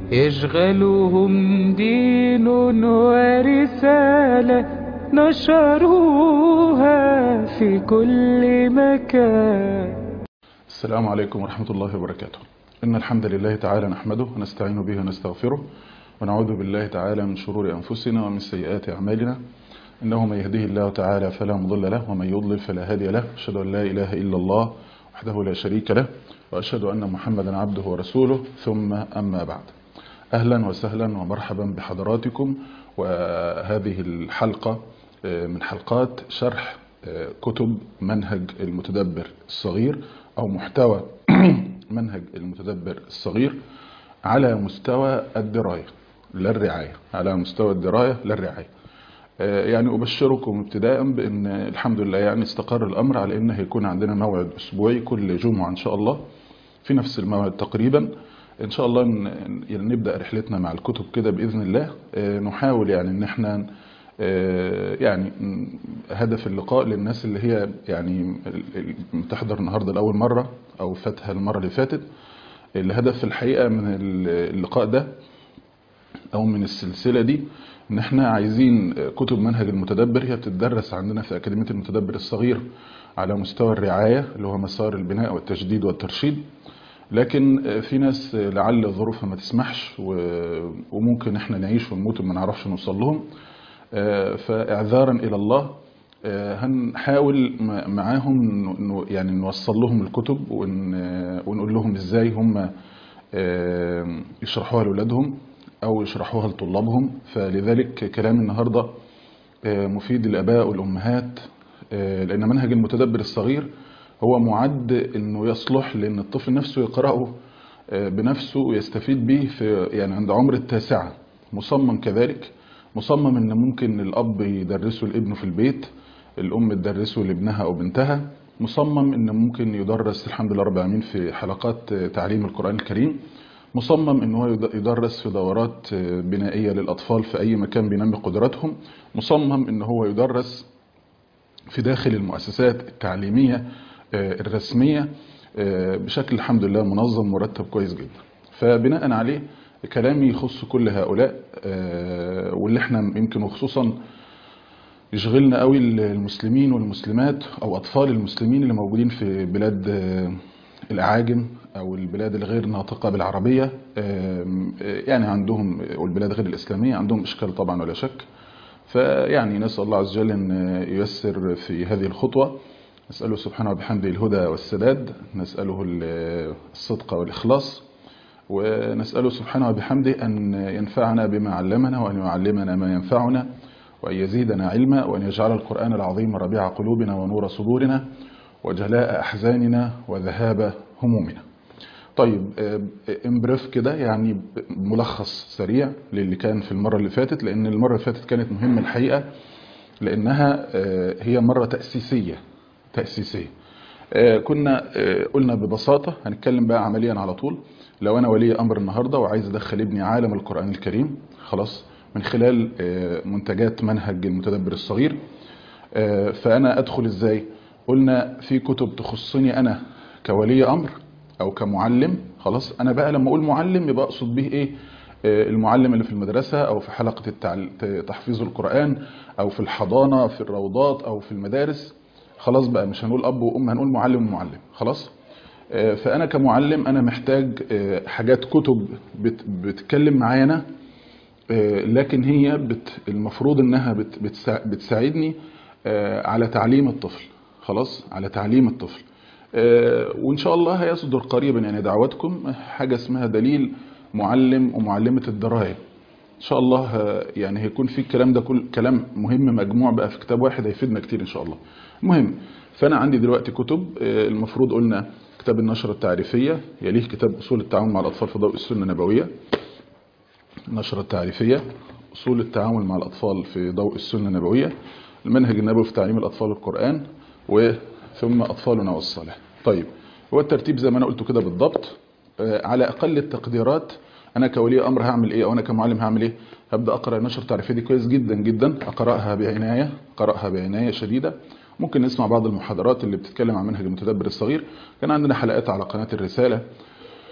يشغلهم دين ورسالة نشروها في كل مكان السلام عليكم ورحمة الله وبركاته إن الحمد لله تعالى نحمده ونستعين به ونستغفره ونعوذ بالله تعالى من شرور أنفسنا ومن سيئات أعمالنا إنه من يهده الله تعالى فلا مضل له ومن يضلل فلا هادي له أشهد أن لا إله إلا الله وحده لا شريك له وأشهد أن محمدا عبده ورسوله ثم أما بعد أهلا وسهلا ومرحبا بحضراتكم وهذه الحلقة من حلقات شرح كتب منهج المتدبر الصغير أو محتوى منهج المتدبر الصغير على مستوى الدراية لا الرعاية على مستوى الدراية لا الرعاية يعني أبشركم ابتداء بأن الحمد لله يعني استقر الأمر على أنه هيكون عندنا موعد أسبوعي كل جمعة إن شاء الله في نفس الموعد تقريبا إن شاء الله يعني نبدأ رحلتنا مع الكتب كده بإذن الله نحاول يعني أن احنا يعني هدف اللقاء للناس اللي هي يعني تحضر النهاردة لأول مرة أو فاتها المرة اللي فاتت الهدف في الحقيقة من اللقاء ده أو من السلسلة دي ان احنا عايزين كتب منهج المتدبر هي بتدرس عندنا في أكاديمية المتدبر الصغير على مستوى الرعاية اللي هو مسار البناء والتجديد والترشيد لكن في ناس لعل ظروفها ما تسمحش وممكن احنا نعيش ونموت وما نعرفش نوصل لهم فاعذارا الى الله هنحاول معاهم يعني نوصل لهم الكتب ونقول لهم ازاي هم يشرحوها لاولادهم او يشرحوها لطلابهم فلذلك كلام النهارده مفيد للاباء والامهات لان منهج المتدبر الصغير هو معد انه يصلح لان الطفل نفسه يقراه بنفسه ويستفيد به في يعني عند عمر التاسعه مصمم كذلك مصمم ان ممكن الاب يدرسه لابنه في البيت الام تدرسه لابنها او بنتها مصمم ان ممكن يدرس الحمد لله رب العالمين في حلقات تعليم القران الكريم مصمم ان هو يدرس في دورات بنائيه للاطفال في اي مكان بينمي قدراتهم مصمم ان هو يدرس في داخل المؤسسات التعليميه الرسميه بشكل الحمد لله منظم مرتب كويس جدا فبناء عليه كلامي يخص كل هؤلاء واللي احنا يمكن وخصوصا يشغلنا قوي المسلمين والمسلمات او اطفال المسلمين اللي موجودين في بلاد الاعاجم او البلاد الغير ناطقه بالعربيه يعني عندهم والبلاد غير الاسلاميه عندهم اشكال طبعا ولا شك فيعني نسال الله عز وجل ان ييسر في هذه الخطوه نساله سبحانه وبحمده الهدى والسداد نساله الصدق والاخلاص ونساله سبحانه وبحمده ان ينفعنا بما علمنا وان يعلمنا ما ينفعنا وان يزيدنا علما وان يجعل القران العظيم ربيع قلوبنا ونور صدورنا وجلاء احزاننا وذهاب همومنا طيب امبريف كده يعني ملخص سريع للي كان في المرة اللي فاتت لأن المرة اللي فاتت كانت مهمة الحقيقة لأنها هي مرة تأسيسية تأسيسية كنا قلنا ببساطة هنتكلم بقى عمليا على طول لو أنا ولي أمر النهاردة وعايز أدخل ابني عالم القرآن الكريم خلاص من خلال منتجات منهج المتدبر الصغير فأنا أدخل إزاي قلنا في كتب تخصني أنا كولي أمر او كمعلم خلاص انا بقى لما اقول معلم يبقى اقصد به ايه المعلم اللي في المدرسة او في حلقة التعل... تحفيظ القرآن او في الحضانة في الروضات او في المدارس خلاص بقى مش هنقول اب وام هنقول معلم ومعلم خلاص فانا كمعلم انا محتاج حاجات كتب بت... بتتكلم معانا لكن هي بت... المفروض انها بت... بتسا... بتساعدني على تعليم الطفل خلاص على تعليم الطفل وإن شاء الله هيصدر قريبا يعني دعوتكم حاجة اسمها دليل معلم ومعلمة الدراية إن شاء الله يعني هيكون في الكلام ده كل كلام مهم مجموع بقى في كتاب واحد هيفيدنا كتير إن شاء الله المهم فأنا عندي دلوقتي كتب المفروض قلنا كتاب النشرة التعريفية يليه كتاب أصول التعامل مع الأطفال في ضوء السنة النبوية النشرة التعريفية أصول التعامل مع الأطفال في ضوء السنة النبوية المنهج النبوي في تعليم الأطفال القرآن و ثم أطفالنا والصالح طيب هو الترتيب زي ما أنا قلته كده بالضبط على أقل التقديرات أنا كولي أمر هعمل إيه أو أنا كمعلم هعمل إيه هبدأ أقرأ النشر التعريفية دي كويس جدا جدا أقرأها بعناية أقرأها بعناية شديدة ممكن نسمع بعض المحاضرات اللي بتتكلم عن منهج المتدبر الصغير كان عندنا حلقات على قناة الرسالة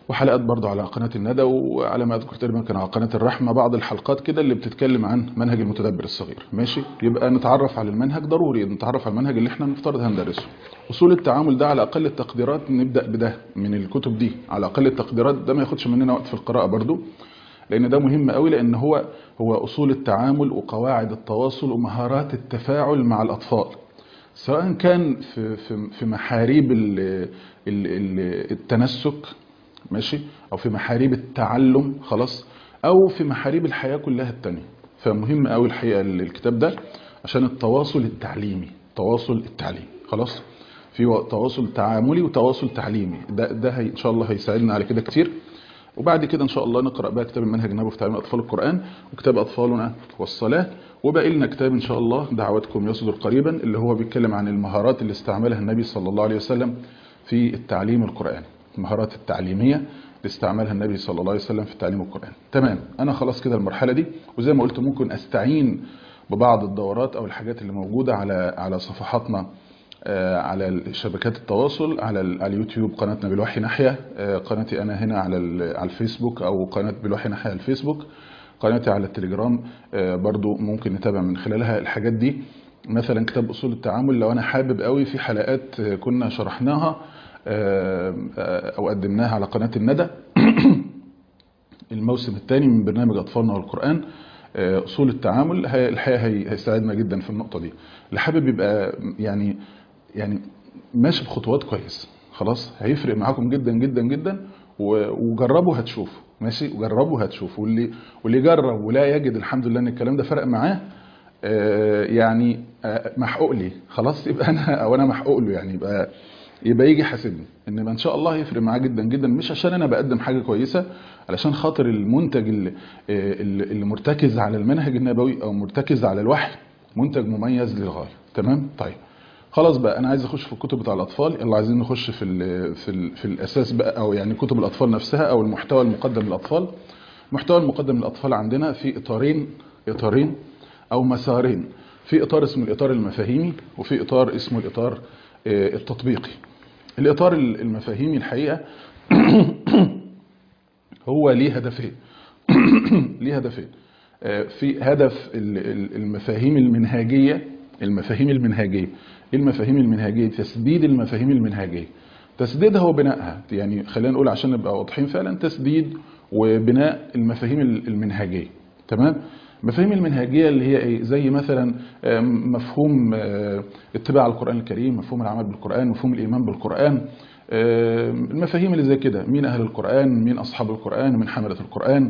وحلقات برضه على قناة الندى وعلى ما أذكر تقريبا كان على قناة الرحمة بعض الحلقات كده اللي بتتكلم عن منهج المتدبر الصغير ماشي يبقى نتعرف على المنهج ضروري نتعرف على المنهج اللي احنا المفترض هندرسه أصول التعامل ده على أقل التقديرات نبدأ بده من الكتب دي على أقل التقديرات ده ما ياخدش مننا وقت في القراءة برضه لأن ده مهم قوي لأن هو هو أصول التعامل وقواعد التواصل ومهارات التفاعل مع الأطفال سواء كان في في في محاريب ال ال التنسك ماشي او في محاريب التعلم خلاص او في محاريب الحياه كلها التانية فمهم قوي الحقيقه الكتاب ده عشان التواصل التعليمي التواصل التعليمي خلاص في تواصل تعاملي وتواصل تعليمي ده ده هي ان شاء الله هيساعدنا على كده كتير وبعد كده ان شاء الله نقرا بقى كتاب المنهج النبوي في تعليم اطفال القران وكتاب اطفالنا والصلاه وباقي لنا كتاب ان شاء الله دعواتكم يصدر قريبا اللي هو بيتكلم عن المهارات اللي استعملها النبي صلى الله عليه وسلم في التعليم القراني المهارات التعليميه اللي استعملها النبي صلى الله عليه وسلم في التعليم القراني تمام انا خلاص كده المرحله دي وزي ما قلت ممكن استعين ببعض الدورات او الحاجات اللي موجوده على على صفحاتنا على شبكات التواصل على على اليوتيوب قناتنا بالوحي ناحيه قناتي انا هنا على على الفيسبوك او قناه بالوحي ناحيه على الفيسبوك قناتي على التليجرام برضو ممكن نتابع من خلالها الحاجات دي مثلا كتاب اصول التعامل لو انا حابب قوي في حلقات كنا شرحناها او قدمناها على قناه الندى الموسم الثاني من برنامج اطفالنا والقران اصول التعامل الحقيقه هيساعدنا جدا في النقطه دي اللي حابب يبقى يعني يعني ماشي بخطوات كويس خلاص هيفرق معاكم جدا جدا جدا وجربوا هتشوفوا ماشي وجربوا هتشوفوا واللي واللي جرب ولا يجد الحمد لله ان الكلام ده فرق معاه يعني محقوق لي خلاص يبقى انا او انا محقوق له يعني يبقى يبقى يجي حاسبني ان ان شاء الله هيفرق معاه جدا جدا مش عشان انا بقدم حاجه كويسه علشان خاطر المنتج اللي, اللي مرتكز على المنهج النبوي او مرتكز على الوحي منتج مميز للغايه تمام طيب خلاص بقى انا عايز اخش في الكتب بتاع الاطفال يلا عايزين نخش في ال في ال في الاساس بقى او يعني كتب الاطفال نفسها او المحتوى المقدم للاطفال المحتوى المقدم للاطفال عندنا في اطارين اطارين او مسارين في اطار اسمه الاطار المفاهيمي وفي اطار اسمه الاطار التطبيقي الاطار المفاهيمي الحقيقه هو ليه هدفين ليه هدفين في هدف المفاهيم المنهاجيه المفاهيم المنهاجيه ايه المفاهيم المنهاجيه تسديد المفاهيم المنهاجيه تسديدها وبنائها يعني خلينا نقول عشان نبقى واضحين فعلا تسديد وبناء المفاهيم المنهاجيه تمام المفاهيم المنهجيه اللي هي ايه زي مثلا مفهوم اتباع القران الكريم مفهوم العمل بالقران مفهوم الايمان بالقران المفاهيم اللي زي كده مين اهل القران مين اصحاب القران مين حمله القران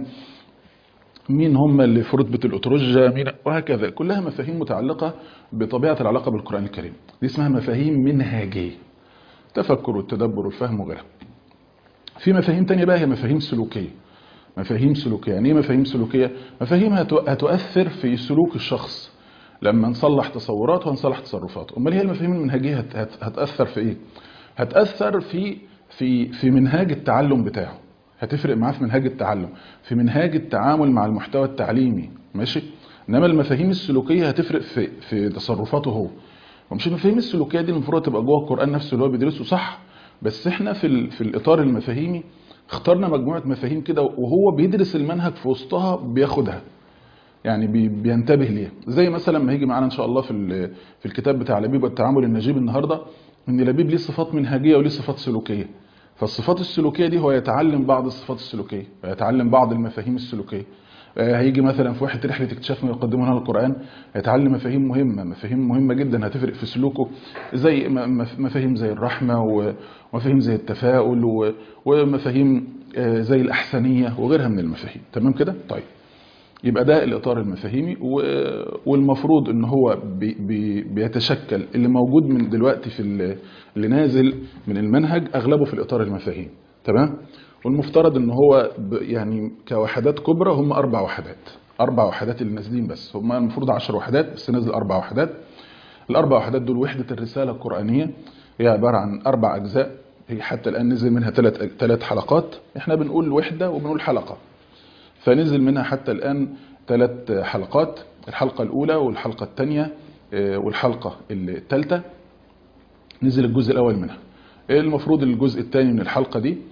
مين هم اللي في رتبه الاترجه مين وهكذا كلها مفاهيم متعلقه بطبيعه العلاقه بالقران الكريم دي اسمها مفاهيم منهجيه التفكر والتدبر والفهم وغيرها في مفاهيم تانية بقى هي مفاهيم سلوكيه مفاهيم سلوكيه يعني ايه مفاهيم سلوكيه مفاهيم هتؤثر في سلوك الشخص لما نصلح تصوراته ونصلح تصرفاته امال هي المفاهيم المنهجيه هتاثر في ايه هتاثر في في في منهاج التعلم بتاعه هتفرق معاه في منهاج التعلم في منهاج التعامل مع المحتوى التعليمي ماشي انما المفاهيم السلوكيه هتفرق في في تصرفاته هو ومش المفاهيم السلوكيه دي المفروض تبقى جوه القران نفسه اللي هو بيدرسه صح بس احنا في في الاطار المفاهيمي اخترنا مجموعه مفاهيم كده وهو بيدرس المنهج في وسطها بياخدها يعني بينتبه ليها زي مثلا ما هيجي معانا ان شاء الله في في الكتاب بتاع لبيب والتعامل النجيب النهارده ان لبيب ليه صفات منهجيه وليه صفات سلوكيه فالصفات السلوكيه دي هو يتعلم بعض الصفات السلوكيه ويتعلم بعض المفاهيم السلوكيه هيجي مثلا في واحد رحله اكتشاف ما يقدمونها القران هيتعلم مفاهيم مهمه مفاهيم مهمه جدا هتفرق في سلوكه زي مفاهيم زي الرحمه ومفاهيم زي التفاؤل ومفاهيم زي الاحسنيه وغيرها من المفاهيم تمام كده طيب يبقى ده الاطار المفاهيمي والمفروض ان هو بي بي بيتشكل اللي موجود من دلوقتي في اللي نازل من المنهج اغلبه في الاطار المفاهيمي تمام والمفترض ان هو يعني كوحدات كبرى هم اربع وحدات اربع وحدات اللي نازلين بس هم المفروض 10 وحدات بس نازل اربع وحدات الاربع وحدات دول وحده الرساله القرانيه هي عباره عن اربع اجزاء هي حتى الان نزل منها ثلاث ثلاث حلقات احنا بنقول وحده وبنقول حلقه فنزل منها حتى الان ثلاث حلقات الحلقه الاولى والحلقه الثانيه والحلقه الثالثه نزل الجزء الاول منها المفروض الجزء الثاني من الحلقه دي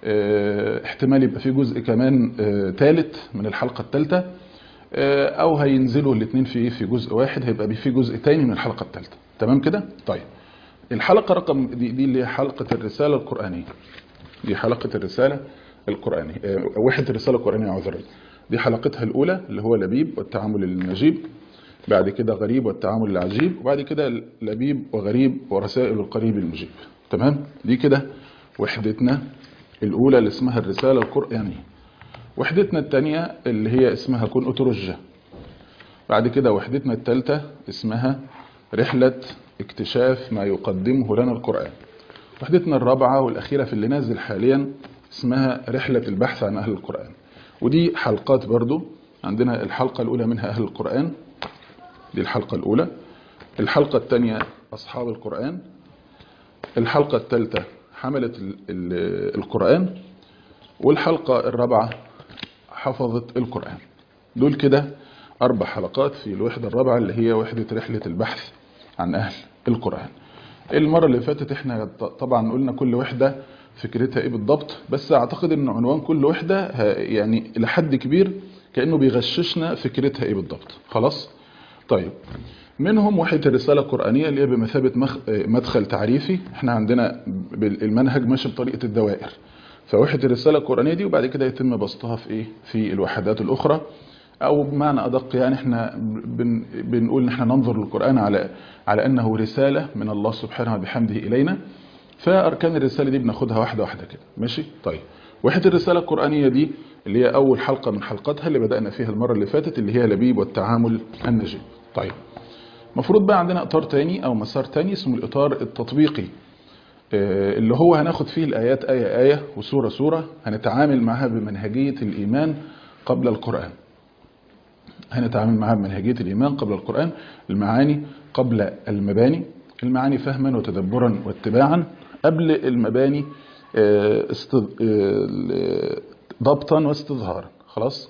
اه احتمال يبقى في جزء كمان ثالث اه من الحلقة الثالثة اه او هينزلوا الاثنين في في جزء واحد هيبقى في جزء تاني من الحلقة الثالثة تمام كده طيب الحلقة رقم دي, دي اللي هي حلقة الرسالة القرآنية دي حلقة الرسالة القرآنية وحدة الرسالة القرآنية عذرا دي حلقتها الأولى اللي هو لبيب والتعامل النجيب بعد كده غريب والتعامل العجيب وبعد كده لبيب وغريب ورسائل القريب المجيب تمام دي كده وحدتنا الأولى اللي اسمها الرسالة القرآنية وحدتنا الثانية اللي هي اسمها كن أترجة بعد كده وحدتنا الثالثة اسمها رحلة اكتشاف ما يقدمه لنا القرآن وحدتنا الرابعة والأخيرة في اللي نازل حاليا اسمها رحلة البحث عن أهل القرآن ودي حلقات برضو عندنا الحلقة الأولى منها أهل القرآن دي الحلقة الأولى الحلقة الثانية أصحاب القرآن الحلقة الثالثة حملة القرآن والحلقة الرابعة حفظة القرآن دول كده أربع حلقات في الوحدة الرابعة اللي هي وحدة رحلة البحث عن أهل القرآن المرة اللي فاتت احنا طبعا قلنا كل وحدة فكرتها ايه بالضبط بس اعتقد ان عنوان كل وحدة يعني لحد كبير كأنه بيغششنا فكرتها ايه بالضبط خلاص طيب منهم وحدة الرسالة القرآنية اللي هي بمثابة مدخل تعريفي احنا عندنا المنهج ماشي بطريقة الدوائر فوحدة الرسالة القرآنية دي وبعد كده يتم بسطها في ايه في الوحدات الأخرى او بمعنى ادق يعني احنا بن بنقول ان احنا ننظر للقرآن على على انه رسالة من الله سبحانه وبحمده الينا فاركان الرسالة دي بناخدها واحدة واحدة كده ماشي طيب وحدة الرسالة القرآنية دي اللي هي اول حلقة من حلقاتها اللي بدأنا فيها المرة اللي فاتت اللي هي لبيب والتعامل النجيب طيب المفروض بقى عندنا اطار تاني او مسار تاني اسمه الاطار التطبيقي اللي هو هناخد فيه الايات آية آية وسورة سورة هنتعامل معها بمنهجية الايمان قبل القرآن هنتعامل معها بمنهجية الإيمان قبل القرآن المعاني قبل المباني المعاني فهما وتدبرا واتباعا قبل المباني ضبطا واستظهارا خلاص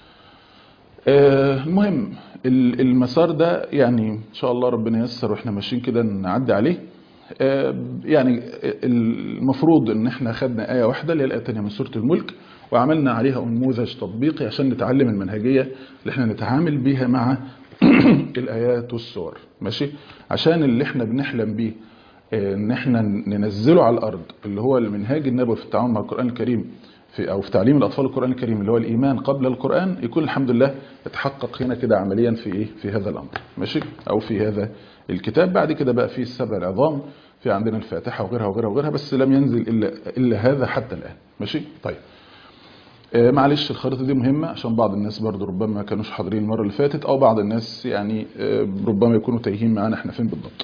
المهم المسار ده يعني إن شاء الله ربنا ييسر وإحنا ماشيين كده نعدي عليه يعني المفروض ان احنا خدنا آية واحدة اللي هي الآية الثانية من سورة الملك وعملنا عليها نموذج تطبيقي عشان نتعلم المنهجية اللي احنا نتعامل بيها مع الآيات والسور ماشي عشان اللي احنا بنحلم بيه ان احنا ننزله على الأرض اللي هو المنهاج النبوي في التعامل مع القرآن الكريم في أو في تعليم الأطفال القرآن الكريم اللي هو الإيمان قبل القرآن يكون الحمد لله اتحقق هنا كده عمليا في إيه في هذا الأمر ماشي أو في هذا الكتاب بعد كده بقى فيه السبع العظام في عندنا الفاتحة وغيرها وغيرها وغيرها بس لم ينزل إلا, إلا هذا حتى الآن ماشي طيب آه معلش الخريطة دي مهمة عشان بعض الناس برضو ربما ما كانوش حاضرين المرة اللي فاتت أو بعض الناس يعني آه ربما يكونوا تايهين معانا احنا فين بالضبط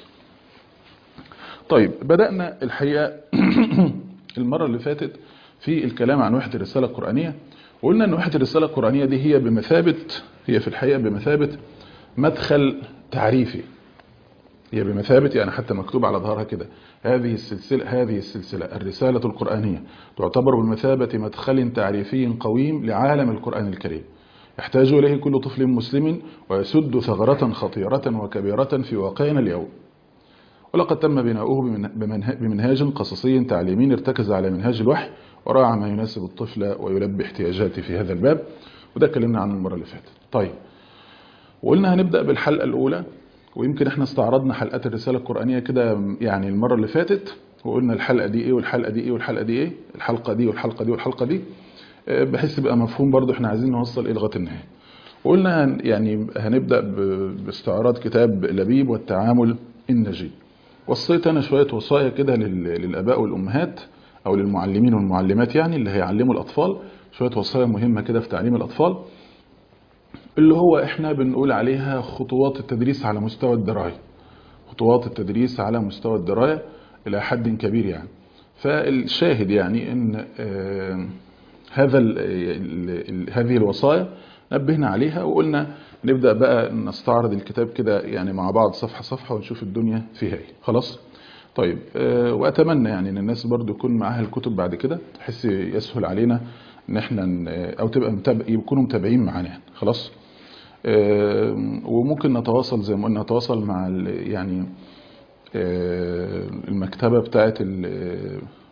طيب بدأنا الحقيقة المرة اللي فاتت في الكلام عن وحدة الرسالة القرآنية وقلنا أن وحدة الرسالة القرآنية دي هي بمثابة هي في الحقيقة بمثابة مدخل تعريفي هي بمثابة يعني حتى مكتوب على ظهرها كده هذه السلسلة هذه السلسلة الرسالة القرآنية تعتبر بمثابة مدخل تعريفي قويم لعالم القرآن الكريم يحتاج إليه كل طفل مسلم ويسد ثغرة خطيرة وكبيرة في واقعنا اليوم ولقد تم بناؤه بمنهاج قصصي تعليمي ارتكز على منهاج الوحي وراعى ما يناسب الطفل ويلبي احتياجاته في هذا الباب وده اتكلمنا عنه المرة اللي فاتت طيب وقلنا هنبدأ بالحلقة الأولى ويمكن احنا استعرضنا حلقات الرسالة القرآنية كده يعني المرة اللي فاتت وقلنا الحلقة دي ايه والحلقة دي ايه والحلقة دي ايه الحلقة دي والحلقة دي والحلقة دي بحيث يبقى مفهوم برضو احنا عايزين نوصل ايه لغايه النهاية وقلنا يعني هنبدأ باستعراض كتاب لبيب والتعامل النجيب وصيت انا شوية وصايا كده للاباء والامهات او للمعلمين والمعلمات يعني اللي هيعلموا الاطفال شوية وصايا مهمة كده في تعليم الاطفال اللي هو احنا بنقول عليها خطوات التدريس على مستوى الدراية خطوات التدريس على مستوى الدراية الى حد كبير يعني فالشاهد يعني ان آه هذا ال ال هذه الوصايا نبهنا عليها وقلنا نبدأ بقى نستعرض الكتاب كده يعني مع بعض صفحة صفحة ونشوف الدنيا فيها ايه خلاص طيب أه واتمنى يعني ان الناس برضو يكون معاها الكتب بعد كده تحس يسهل علينا ان احنا او تبقى متابع يكونوا متابعين معانا يعني خلاص أه وممكن نتواصل زي ما قلنا نتواصل مع يعني أه المكتبة بتاعت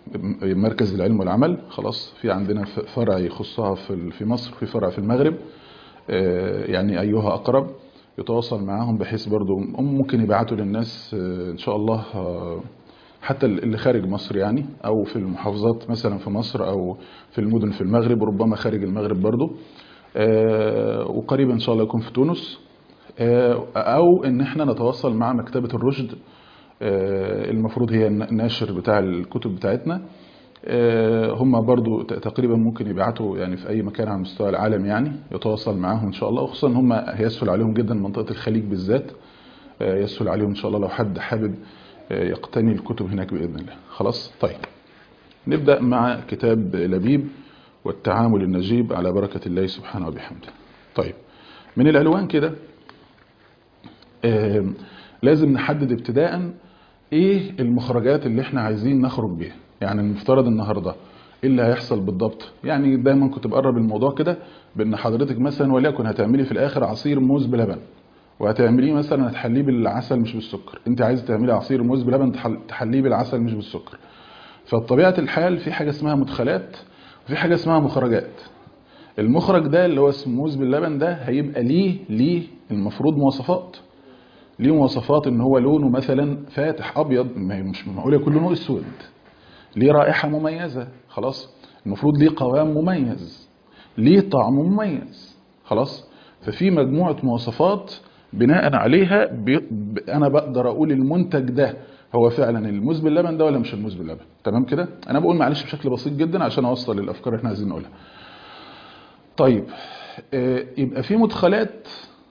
مركز العلم والعمل خلاص في عندنا فرع يخصها في في مصر في فرع في المغرب يعني أيها أقرب يتواصل معاهم بحيث برضو ممكن يبعتوا للناس إن شاء الله حتى اللي خارج مصر يعني أو في المحافظات مثلا في مصر أو في المدن في المغرب وربما خارج المغرب برضو وقريبا إن شاء الله يكون في تونس أو إن احنا نتواصل مع مكتبة الرشد المفروض هي الناشر بتاع الكتب بتاعتنا هم برضو تقريبا ممكن يبعتوا يعني في أي مكان على مستوى العالم يعني يتواصل معاهم إن شاء الله وخصوصا هم هيسهل عليهم جدا منطقة الخليج بالذات يسهل عليهم إن شاء الله لو حد حابب يقتني الكتب هناك بإذن الله خلاص طيب نبدأ مع كتاب لبيب والتعامل النجيب على بركة الله سبحانه وبحمده طيب من الألوان كده لازم نحدد ابتداء ايه المخرجات اللي احنا عايزين نخرج بيها يعني المفترض النهارده ايه اللي هيحصل بالضبط يعني دايما كنت بقرب الموضوع كده بان حضرتك مثلا وليكن هتعملي في الاخر عصير موز بلبن وهتعمليه مثلا هتحليه بالعسل مش بالسكر انت عايزه تعملي عصير موز بلبن تحليه بالعسل مش بالسكر فبطبيعه الحال في حاجه اسمها مدخلات وفي حاجه اسمها مخرجات المخرج ده اللي هو اسمه موز باللبن ده هيبقى ليه ليه المفروض مواصفات ليه مواصفات ان هو لونه مثلا فاتح ابيض مش معقول يكون لونه اسود ليه رائحه مميزه خلاص المفروض ليه قوام مميز ليه طعم مميز خلاص ففي مجموعه مواصفات بناء عليها بي... انا بقدر اقول المنتج ده هو فعلا الموز باللبن ده ولا مش الموز باللبن تمام كده انا بقول معلش بشكل بسيط جدا عشان اوصل للافكار اللي احنا عايزين نقولها طيب يبقى في مدخلات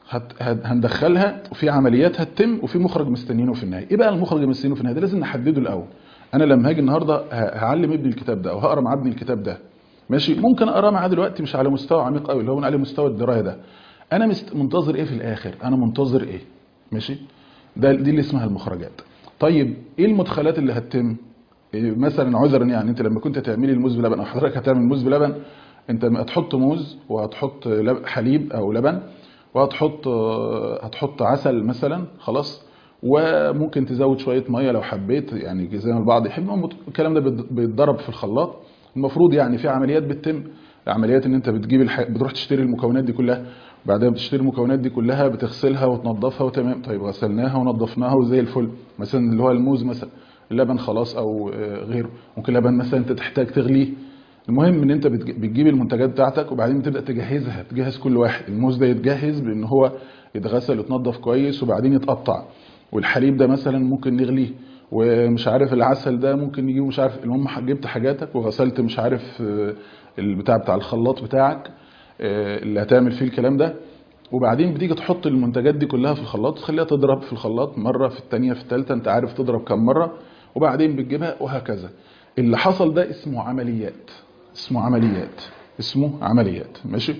هندخلها وفي عمليات هتتم وفي مخرج مستنيينه في النهايه ايه بقى المخرج مستنيينه في النهايه ده لازم نحدده الاول انا لما هاجي النهارده هعلم ابني الكتاب ده او هقرا مع ابني الكتاب ده ماشي ممكن اقرا معاه دلوقتي مش على مستوى عميق قوي اللي هو على مستوى الدرايه ده انا مست... منتظر ايه في الاخر انا منتظر ايه ماشي ده دي اللي اسمها المخرجات طيب ايه المدخلات اللي هتتم إيه مثلا عذرا يعني انت لما كنت تعملي الموز بلبن او حضرتك هتعمل موز بلبن انت هتحط موز وهتحط حليب او لبن وهتحط هتحط عسل مثلا خلاص وممكن تزود شويه ميه لو حبيت يعني زي ما البعض يحب الكلام ده بيتضرب في الخلاط المفروض يعني في عمليات بتتم عمليات ان انت بتجيب الح... بتروح تشتري المكونات دي كلها بعدين بتشتري المكونات دي كلها بتغسلها وتنظفها وتمام طيب غسلناها ونظفناها وزي الفل مثلا اللي هو الموز مثلا اللبن خلاص او غيره ممكن لبن مثلا انت تحتاج تغليه المهم ان انت بتجيب المنتجات بتاعتك وبعدين بتبدا تجهزها تجهز كل واحد الموز ده يتجهز بان هو يتغسل ويتنضف كويس وبعدين يتقطع والحليب ده مثلا ممكن نغليه ومش عارف العسل ده ممكن نجيبه مش عارف المهم جبت حاجاتك وغسلت مش عارف البتاع بتاع الخلاط بتاعك اللي هتعمل فيه الكلام ده وبعدين بتيجي تحط المنتجات دي كلها في الخلاط تخليها تضرب في الخلاط مره في الثانيه في الثالثه انت عارف تضرب كم مره وبعدين بتجيبها وهكذا اللي حصل ده اسمه عمليات اسمه عمليات اسمه عمليات ماشي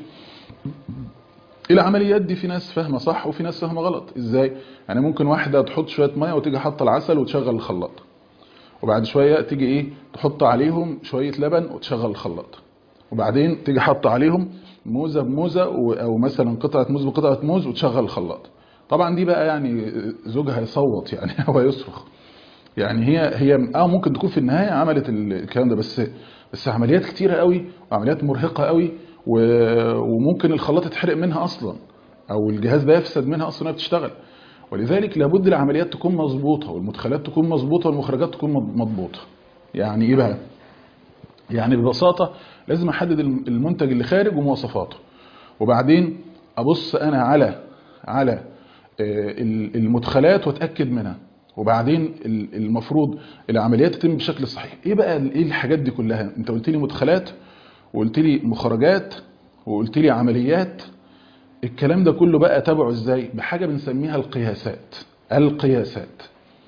العمليات دي في ناس فاهمه صح وفي ناس فاهمه غلط ازاي يعني ممكن واحده تحط شويه ميه وتيجي حاطه العسل وتشغل الخلاط وبعد شويه تيجي ايه تحط عليهم شويه لبن وتشغل الخلاط وبعدين تيجي حاطه عليهم موزه بموزه او مثلا قطعه موز بقطعه موز وتشغل الخلاط طبعا دي بقى يعني زوجها يصوت يعني هو يصرخ يعني هي هي اه ممكن تكون في النهايه عملت الكلام ده بس بس عمليات كتيره قوي وعمليات مرهقه قوي وممكن الخلاط يتحرق منها اصلا او الجهاز ده يفسد منها اصلا وهي بتشتغل ولذلك لابد العمليات تكون مظبوطه والمدخلات تكون مظبوطه والمخرجات تكون مضبوطه يعني ايه بقى يعني ببساطه لازم احدد المنتج اللي خارج ومواصفاته وبعدين ابص انا على على المدخلات واتاكد منها وبعدين المفروض العمليات تتم بشكل صحيح ايه بقى ايه الحاجات دي كلها انت قلت لي مدخلات وقلت لي مخرجات وقلت لي عمليات الكلام ده كله بقى تابعه ازاي بحاجه بنسميها القياسات القياسات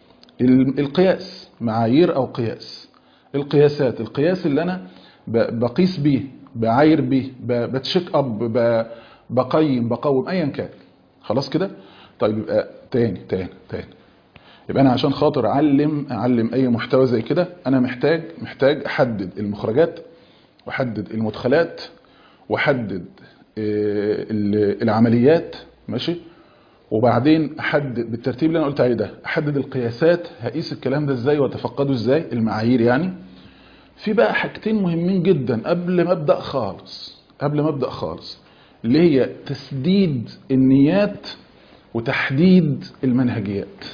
القياس معايير او قياس القياسات القياس اللي انا بقيس بيه بعاير بيه بتشيك اب بقيم بقوم ايا كان خلاص كده طيب يبقى تاني تاني تاني يبقى انا عشان خاطر اعلم اعلم اي محتوى زي كده انا محتاج محتاج احدد المخرجات واحدد المدخلات واحدد العمليات ماشي وبعدين احدد بالترتيب اللي انا قلت عليه ده احدد القياسات هقيس الكلام ده ازاي واتفقده ازاي المعايير يعني في بقى حاجتين مهمين جدا قبل ما ابدا خالص قبل ما ابدا خالص اللي هي تسديد النيات وتحديد المنهجيات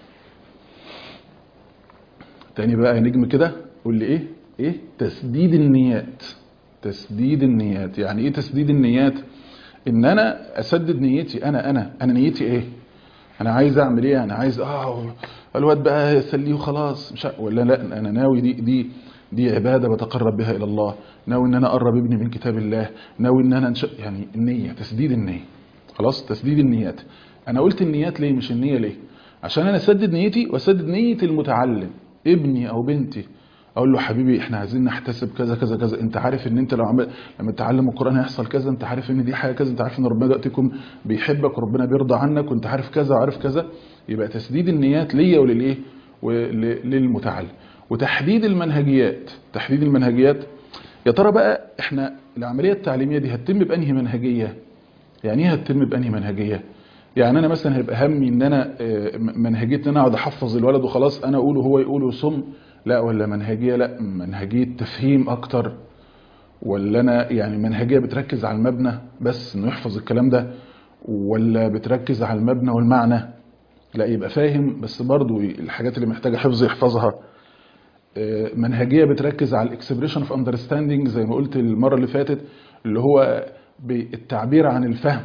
تاني بقى يا نجم كده قول لي ايه ايه تسديد النيات تسديد النيات يعني ايه تسديد النيات ان انا اسدد نيتي انا انا انا نيتي ايه انا عايز اعمل ايه انا عايز اه الواد بقى يسليه وخلاص مش ع- ولا لا انا ناوي دي دي دي عباده بتقرب بها الى الله ناوي ان انا اقرب ابني من كتاب الله ناوي ان انا انش... يعني النيه تسديد النيه خلاص تسديد النيات انا قلت النيات ليه مش النيه ليه عشان انا اسدد نيتي واسدد نيه المتعلم ابني او بنتي اقول له حبيبي احنا عايزين نحتسب كذا كذا كذا انت عارف ان انت لو عمل لما تتعلم القران هيحصل كذا انت عارف ان دي حاجه كذا انت عارف ان ربنا دلوقتي يكون بيحبك وربنا بيرضى عنك وانت عارف كذا وعارف كذا يبقى تسديد النيات ليا وللايه وللمتعلم وتحديد المنهجيات تحديد المنهجيات يا ترى بقى احنا العمليه التعليميه دي هتتم بانهي منهجيه يعني ايه هتتم بانهي منهجيه يعني انا مثلا هيبقى همي ان انا آه، م- منهجيه ان انا اقعد احفظ الولد وخلاص انا اقوله هو يقوله صم لا ولا منهجيه لا منهجيه تفهيم اكتر ولا انا يعني منهجيه بتركز على المبنى بس انه يحفظ الكلام ده ولا بتركز على المبنى والمعنى لا يبقى فاهم بس برضو الحاجات اللي محتاجه حفظ يحفظها آه، منهجيه بتركز على الاكسبريشن اوف اندرستاندينج زي ما قلت المره اللي فاتت اللي هو بالتعبير عن الفهم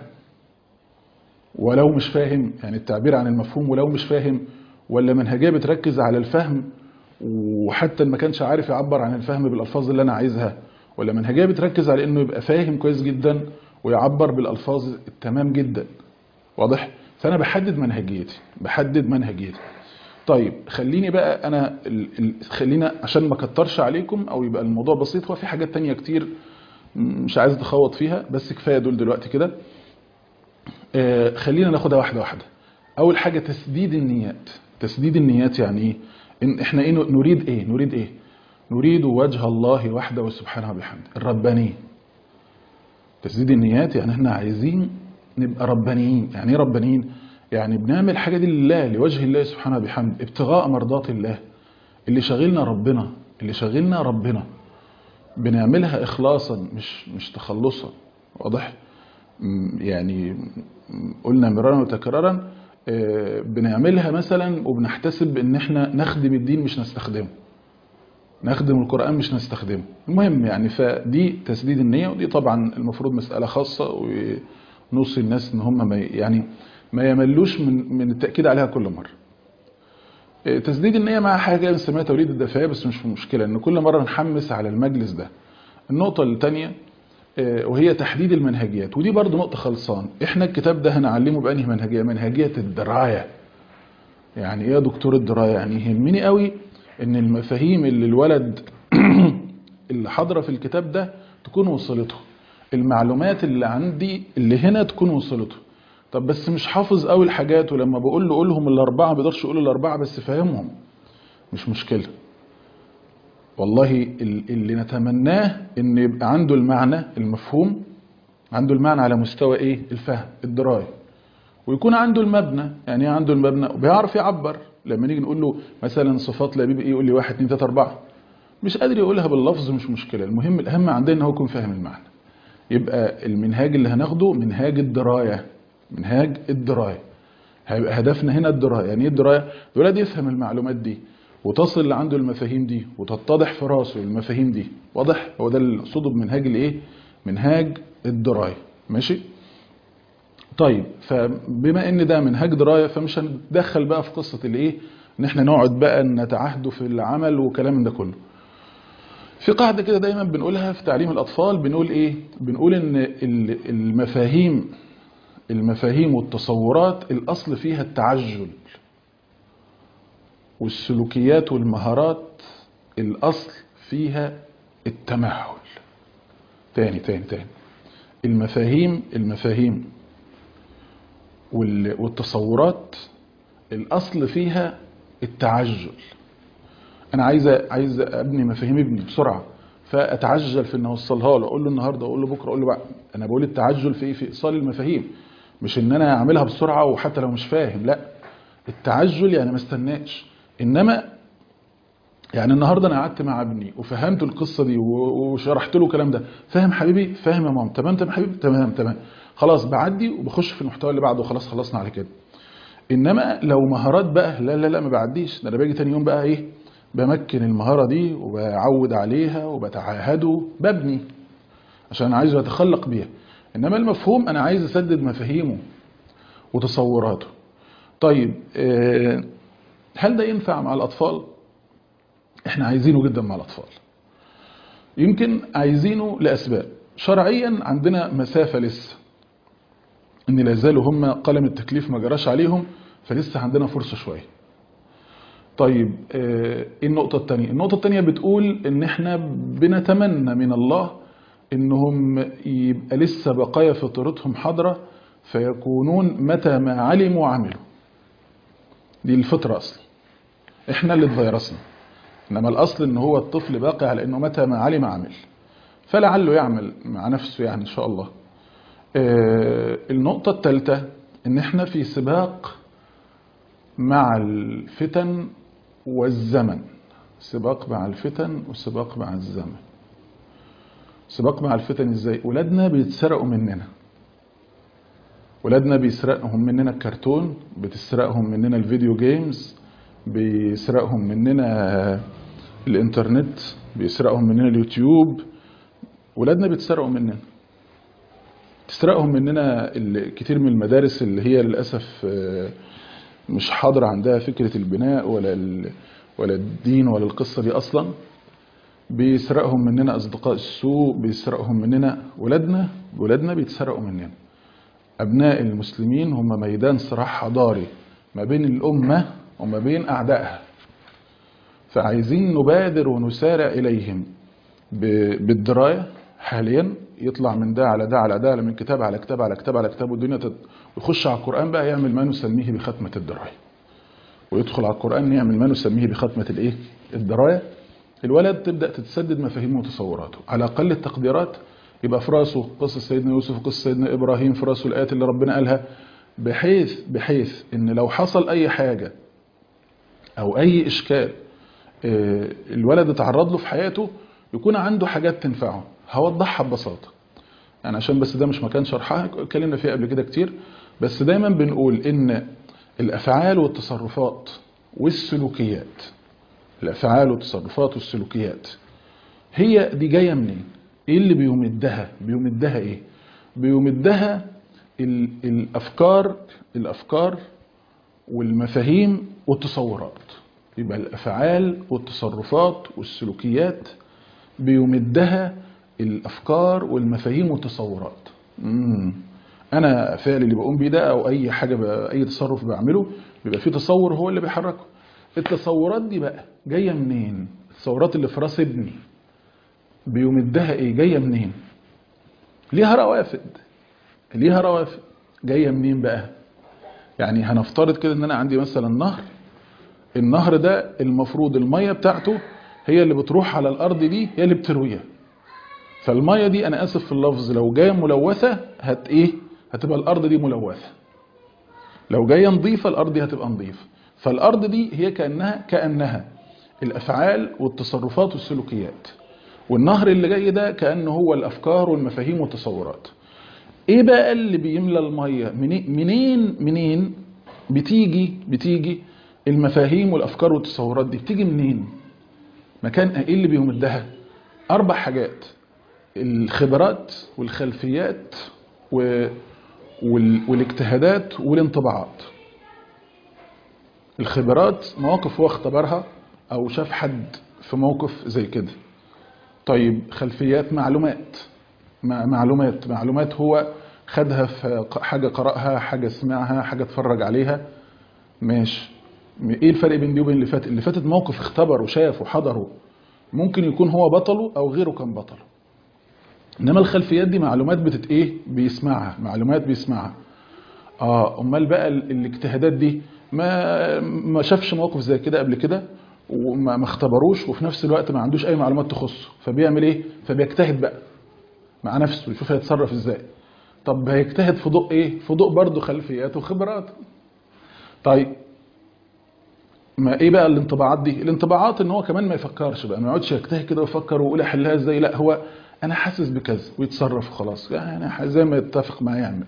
ولو مش فاهم يعني التعبير عن المفهوم ولو مش فاهم ولا منهجيه بتركز على الفهم وحتى ما كانش عارف يعبر عن الفهم بالالفاظ اللي انا عايزها ولا منهجيه بتركز على انه يبقى فاهم كويس جدا ويعبر بالالفاظ التمام جدا واضح فانا بحدد منهجيتي بحدد منهجيتي طيب خليني بقى انا ال- ال- خلينا عشان ما اكترش عليكم او يبقى الموضوع بسيط هو في حاجات تانية كتير مش عايز اتخوض فيها بس كفايه دول دلوقتي كده آه، خلينا ناخدها واحده واحده اول حاجه تسديد النيات تسديد النيات يعني ايه إن احنا ايه نريد ايه نريد ايه نريد وجه الله وحده سبحانه وبحمده الربانيه تسديد النيات يعني احنا عايزين نبقى ربانيين يعني ايه ربانيين يعني بنعمل حاجه دي لله لوجه الله سبحانه وبحمده ابتغاء مرضات الله اللي شاغلنا ربنا اللي شاغلنا ربنا بنعملها اخلاصا مش مش تخلصا واضح م- يعني م- قلنا مرارا وتكرارا آه، بنعملها مثلا وبنحتسب ان احنا نخدم الدين مش نستخدمه نخدم القرآن مش نستخدمه المهم يعني فدي تسديد النية ودي طبعا المفروض مسألة خاصة ونوصي الناس ان هم ما ي- يعني ما يملوش من من التأكيد عليها كل مرة إيه، تسديد النية مع حاجة بنسميها توليد الدفاية بس مش مشكلة ان كل مرة نحمس على المجلس ده النقطة الثانية آه، وهي تحديد المنهجيات ودي برضو نقطة خلصان احنا الكتاب ده هنعلمه بأنهي منهجية منهجية الدراية يعني ايه يا دكتور الدراية يعني يهمني قوي ان المفاهيم اللي الولد اللي حاضرة في الكتاب ده تكون وصلته المعلومات اللي عندي اللي هنا تكون وصلته طب بس مش حافظ قوي الحاجات ولما بقول له قولهم الاربعه ما بيقدرش يقول الاربعه بس فاهمهم مش مشكله والله ال- اللي نتمناه ان يبقى عنده المعنى المفهوم عنده المعنى على مستوى ايه الفهم الدرايه ويكون عنده المبنى يعني ايه عنده المبنى وبيعرف يعبر لما نيجي نقول له مثلا صفات لبيب ايه يقول لي واحد اتنين تلاته اربعه مش قادر يقولها باللفظ مش مشكله المهم الاهم عندنا ان هو يكون فاهم المعنى يبقى المنهاج اللي هناخده منهاج الدرايه منهاج الدرايه هيبقى هدفنا هنا الدرايه يعني ايه الدرايه الولد يفهم المعلومات دي وتصل لعنده المفاهيم دي وتتضح في راسه المفاهيم دي واضح هو ده اللي نقصده بمنهاج الايه منهاج الدرايه ماشي طيب فبما ان ده منهاج درايه فمش هنتدخل بقى في قصه الايه ان احنا نقعد بقى نتعهد في العمل وكلام من ده كله في قاعدة كده دايما بنقولها في تعليم الأطفال بنقول إيه؟ بنقول إن ال- المفاهيم المفاهيم والتصورات الأصل فيها التعجل والسلوكيات والمهارات الأصل فيها التمهل تاني تاني تاني المفاهيم المفاهيم وال- والتصورات الأصل فيها التعجل انا عايز عايز ابني مفاهيم ابني بسرعه فاتعجل في ان اوصلها له اقول له النهارده اقول له بكره اقول له بعد انا بقول التعجل في ايه في ايصال المفاهيم مش ان انا اعملها بسرعه وحتى لو مش فاهم لا التعجل يعني ما استناش انما يعني النهارده انا قعدت مع ابني وفهمت القصه دي و- وشرحت له الكلام ده فاهم حبيبي فاهم يا ماما تمام تمام حبيبي تمام تمام خلاص بعدي وبخش في المحتوى اللي بعده وخلاص خلصنا على كده انما لو مهارات بقى لا لا لا ما بعديش ده انا باجي تاني يوم بقى ايه بمكن المهاره دي وبعود عليها وبتعاهده ببني عشان انا عايزه يتخلق بيها انما المفهوم انا عايز اسدد مفاهيمه وتصوراته طيب آه، هل ده ينفع مع الاطفال احنا عايزينه جدا مع الاطفال يمكن عايزينه لاسباب شرعيا عندنا مسافه لسه ان لا زالوا هم قلم التكليف ما جراش عليهم فلسه عندنا فرصه شويه طيب آه، ايه النقطه الثانيه النقطه الثانيه بتقول ان احنا بنتمنى من الله انهم يبقى لسه بقايا فطرتهم حاضره فيكونون متى ما علموا عملوا دي الفطره اصلا احنا اللي اتفيرسنا انما الاصل ان هو الطفل باقي على انه متى ما علم عمل فلعله يعمل مع نفسه يعني ان شاء الله آه، النقطة الثالثة ان احنا في سباق مع الفتن والزمن سباق مع الفتن وسباق مع الزمن سباق مع الفتن ازاي ولادنا بيتسرقوا مننا ولادنا بيسرقهم مننا الكرتون بتسرقهم مننا الفيديو جيمز بيسرقهم مننا الانترنت بيسرقهم مننا اليوتيوب ولادنا بيتسرقوا مننا تسرقهم مننا ال- كتير من المدارس اللي هي للأسف آه، مش حاضرة عندها فكرة البناء ولا ال- ولا الدين ولا القصة دي أصلا بيسرقهم مننا أصدقاء السوء بيسرقهم مننا ولادنا ولادنا بيتسرقوا مننا أبناء المسلمين هم ميدان صراع حضاري ما بين الأمة وما بين أعدائها فعايزين نبادر ونسارع إليهم ب- بالدراية حاليا يطلع من ده على ده على ده من كتاب على كتاب على كتاب على كتاب والدنيا تت... ويخش على القرآن بقى يعمل ما نسميه بختمة الدراية ويدخل على القرآن يعمل ما نسميه بختمة الايه الدراية الولد تبدأ تتسدد مفاهيمه وتصوراته على أقل التقديرات يبقى في راسه قصة سيدنا يوسف وقصة سيدنا إبراهيم في راسه الآيات اللي ربنا قالها بحيث بحيث إن لو حصل أي حاجة أو أي إشكال آه، الولد اتعرض له في حياته يكون عنده حاجات تنفعه هوضحها ببساطة يعني عشان بس ده مش مكان شرحها اتكلمنا فيها قبل كده كتير بس دايما بنقول ان الافعال والتصرفات والسلوكيات الافعال والتصرفات والسلوكيات هي دي جايه منين ايه اللي بيمدها بيمدها ايه بيمدها ال- الافكار الافكار والمفاهيم والتصورات يبقى الافعال والتصرفات والسلوكيات بيمدها الافكار والمفاهيم والتصورات مم. انا فعل اللي بقوم بيه ده او اي حاجه ب... اي تصرف بعمله بيبقى فيه تصور هو اللي بيحركه التصورات دي بقى جايه منين التصورات اللي في راس ابني بيمدها ايه جايه منين ليها روافد ليها روافد جايه منين بقى يعني هنفترض كده ان انا عندي مثلا نهر النهر ده المفروض الميه بتاعته هي اللي بتروح على الارض دي هي اللي بترويها فالميه دي انا اسف في اللفظ لو جايه ملوثه هت ايه هتبقى الارض دي ملوثه لو جايه نظيفه الارض دي هتبقى نظيفه فالارض دي هي كانها كانها الافعال والتصرفات والسلوكيات والنهر اللي جاي ده كانه هو الافكار والمفاهيم والتصورات ايه بقى اللي بيملى الميه مني- منين منين بتيجي بتيجي المفاهيم والافكار والتصورات دي بتيجي منين مكان ايه اللي بيمدها اربع حاجات الخبرات والخلفيات و... وال... والاجتهادات والانطباعات الخبرات مواقف هو اختبرها او شاف حد في موقف زي كده طيب خلفيات معلومات مع- معلومات معلومات هو خدها في ق- حاجة قرأها حاجة سمعها حاجة اتفرج عليها ماشي م- ايه الفرق بين دي وبين اللي فات اللي فاتت موقف اختبر وشاف وحضره ممكن يكون هو بطله او غيره كان بطله انما الخلفيات دي معلومات بتت ايه بيسمعها معلومات بيسمعها اه امال بقى ال- الاجتهادات دي ما ما شافش موقف زي كده قبل كده وما ما اختبروش وفي نفس الوقت ما عندوش اي معلومات تخصه فبيعمل ايه فبيجتهد بقى مع نفسه يشوف هيتصرف ازاي طب هيجتهد في ضوء ايه في ضوء برضه خلفيات وخبرات طيب ما ايه بقى الانطباعات دي الانطباعات ان هو كمان ما يفكرش بقى ما يقعدش يجتهد كده ويفكر ويقول احلها ازاي لا هو انا حاسس بكذا ويتصرف خلاص يعني زي ما يتفق معاه يعمل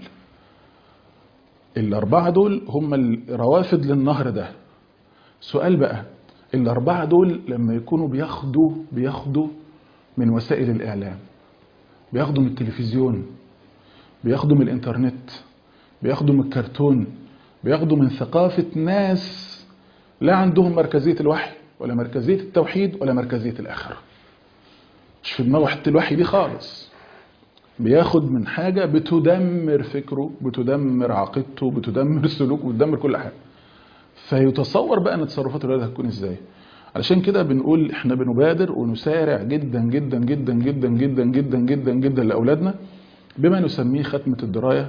الاربعه دول هم الروافد للنهر ده سؤال بقى الاربعه دول لما يكونوا بياخدوا بياخدوا من وسائل الاعلام بياخدوا من التلفزيون بياخدوا من الانترنت بياخدوا من الكرتون بياخدوا من ثقافه ناس لا عندهم مركزية الوحي ولا مركزية التوحيد ولا مركزية الآخرة مش في دماغه حتى الوحي دي خالص بياخد من حاجة بتدمر فكره بتدمر عقيدته بتدمر سلوكه بتدمر كل حاجة فيتصور بقى ان تصرفات الولاد هتكون ازاي علشان كده بنقول احنا بنبادر ونسارع جدا جدا جدا جدا جدا جدا جدا جدا لاولادنا بما نسميه ختمة الدراية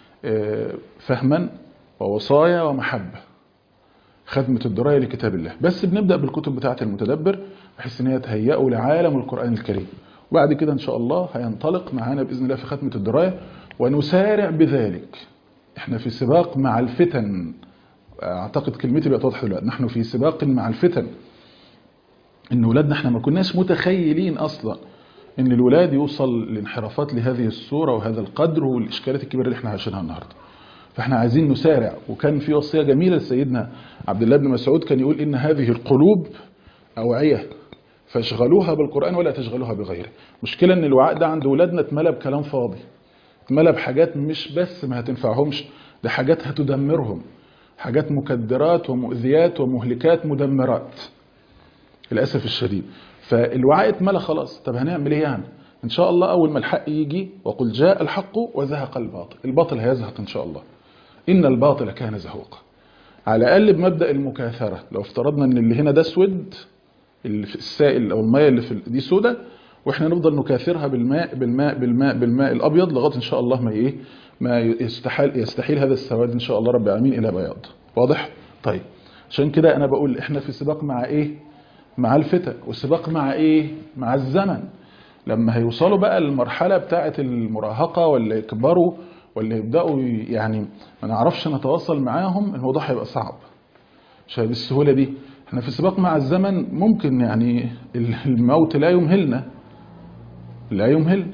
فهما ووصايا ومحبة ختمة الدراية لكتاب الله بس بنبدأ بالكتب بتاعة المتدبر بحيث ان هي تهيئه لعالم القرآن الكريم وبعد كده ان شاء الله هينطلق معانا بإذن الله في ختمة الدراية ونسارع بذلك احنا في سباق مع الفتن اعتقد كلمتي بقت واضحه دلوقتي نحن في سباق مع الفتن ان ولادنا احنا ما كناش متخيلين اصلا ان الولاد يوصل لانحرافات لهذه الصوره وهذا القدر والاشكالات الكبيره اللي احنا عايشينها النهارده فاحنا عايزين نسارع وكان في وصيه جميله لسيدنا عبد الله بن مسعود كان يقول ان هذه القلوب اوعيه فاشغلوها بالقران ولا تشغلوها بغيره مشكله ان الوعاء ده عند ولادنا اتملى بكلام فاضي اتملى بحاجات مش بس ما هتنفعهمش ده حاجات هتدمرهم حاجات مكدرات ومؤذيات ومهلكات مدمرات للاسف الشديد فالوعاء اتملى خلاص طب هنعمل ايه يعني ان شاء الله اول ما الحق يجي وقل جاء الحق وزهق الباطل الباطل هيزهق ان شاء الله ان الباطل كان زهوقا على الاقل بمبدا المكاثره لو افترضنا ان اللي هنا ده اسود اللي في السائل او الميه اللي في دي سودة واحنا نفضل نكاثرها بالماء بالماء بالماء بالماء الابيض لغايه ان شاء الله ما ايه ما يستحيل يستحيل هذا السواد ان شاء الله رب العالمين الى بياض واضح طيب عشان كده انا بقول احنا في سباق مع ايه مع الفتن والسباق مع ايه مع الزمن لما هيوصلوا بقى للمرحله بتاعه المراهقه ولا يكبروا ولا يبداوا يعني ما نعرفش نتواصل معاهم الموضوع هيبقى صعب مش بالسهوله دي احنا في سباق مع الزمن ممكن يعني الموت لا يمهلنا لا يمهل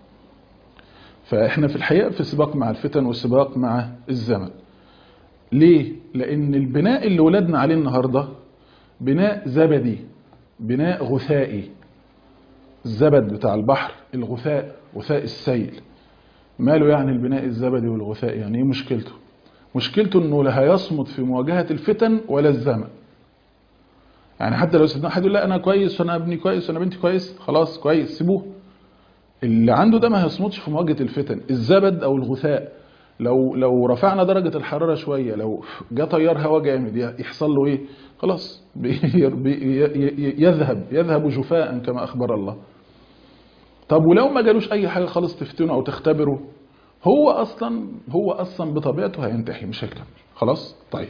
فاحنا في الحقيقه في سباق مع الفتن والسباق مع الزمن ليه لان البناء اللي ولدنا عليه النهارده بناء زبدي بناء غثائي الزبد بتاع البحر الغثاء غثاء السيل ماله يعني البناء الزبدي والغثاء يعني ايه مشكلته مشكلته انه لا هيصمد في مواجهه الفتن ولا الزمن يعني حتى لو سيدنا حد يقول لا انا كويس وانا ابني كويس وانا بنتي كويس خلاص كويس سيبوه اللي عنده ده ما هيصمدش في مواجهه الفتن الزبد او الغثاء لو لو رفعنا درجه الحراره شويه لو جه تيار هواء جامد يحصل له ايه خلاص بي بي يذهب يذهب جفاء كما اخبر الله طب ولو ما جالوش اي حاجه خالص تفتنه او تختبره هو اصلا هو اصلا بطبيعته هينتهي مش هيكمل خلاص طيب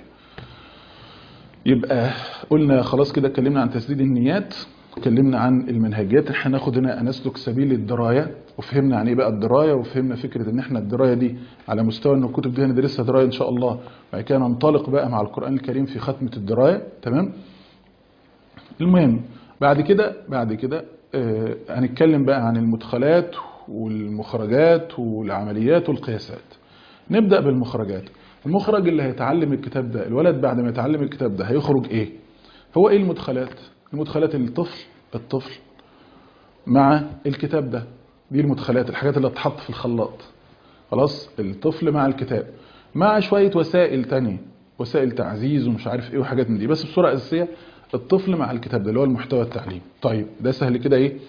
يبقى قلنا خلاص كده اتكلمنا عن تسديد النيات اتكلمنا عن المنهجيات احنا هناخد هنا نسلك سبيل الدرايه وفهمنا عن ايه بقى الدرايه وفهمنا فكره ان احنا الدرايه دي على مستوى ان الكتب دي هندرسها درايه ان شاء الله بعد كده ننطلق بقى مع القران الكريم في ختمه الدرايه تمام المهم بعد كده بعد كده آه هنتكلم بقى عن المدخلات والمخرجات والعمليات والقياسات نبدا بالمخرجات المخرج اللي هيتعلم الكتاب ده الولد بعد ما يتعلم الكتاب ده هيخرج ايه هو ايه المدخلات المدخلات الطفل الطفل مع الكتاب ده دي المدخلات الحاجات اللي هتتحط في الخلاط خلاص الطفل مع الكتاب مع شوية وسائل تانية وسائل تعزيز ومش عارف ايه وحاجات من دي بس بصورة أساسية الطفل مع الكتاب ده اللي هو المحتوى التعليمي طيب ده سهل كده ايه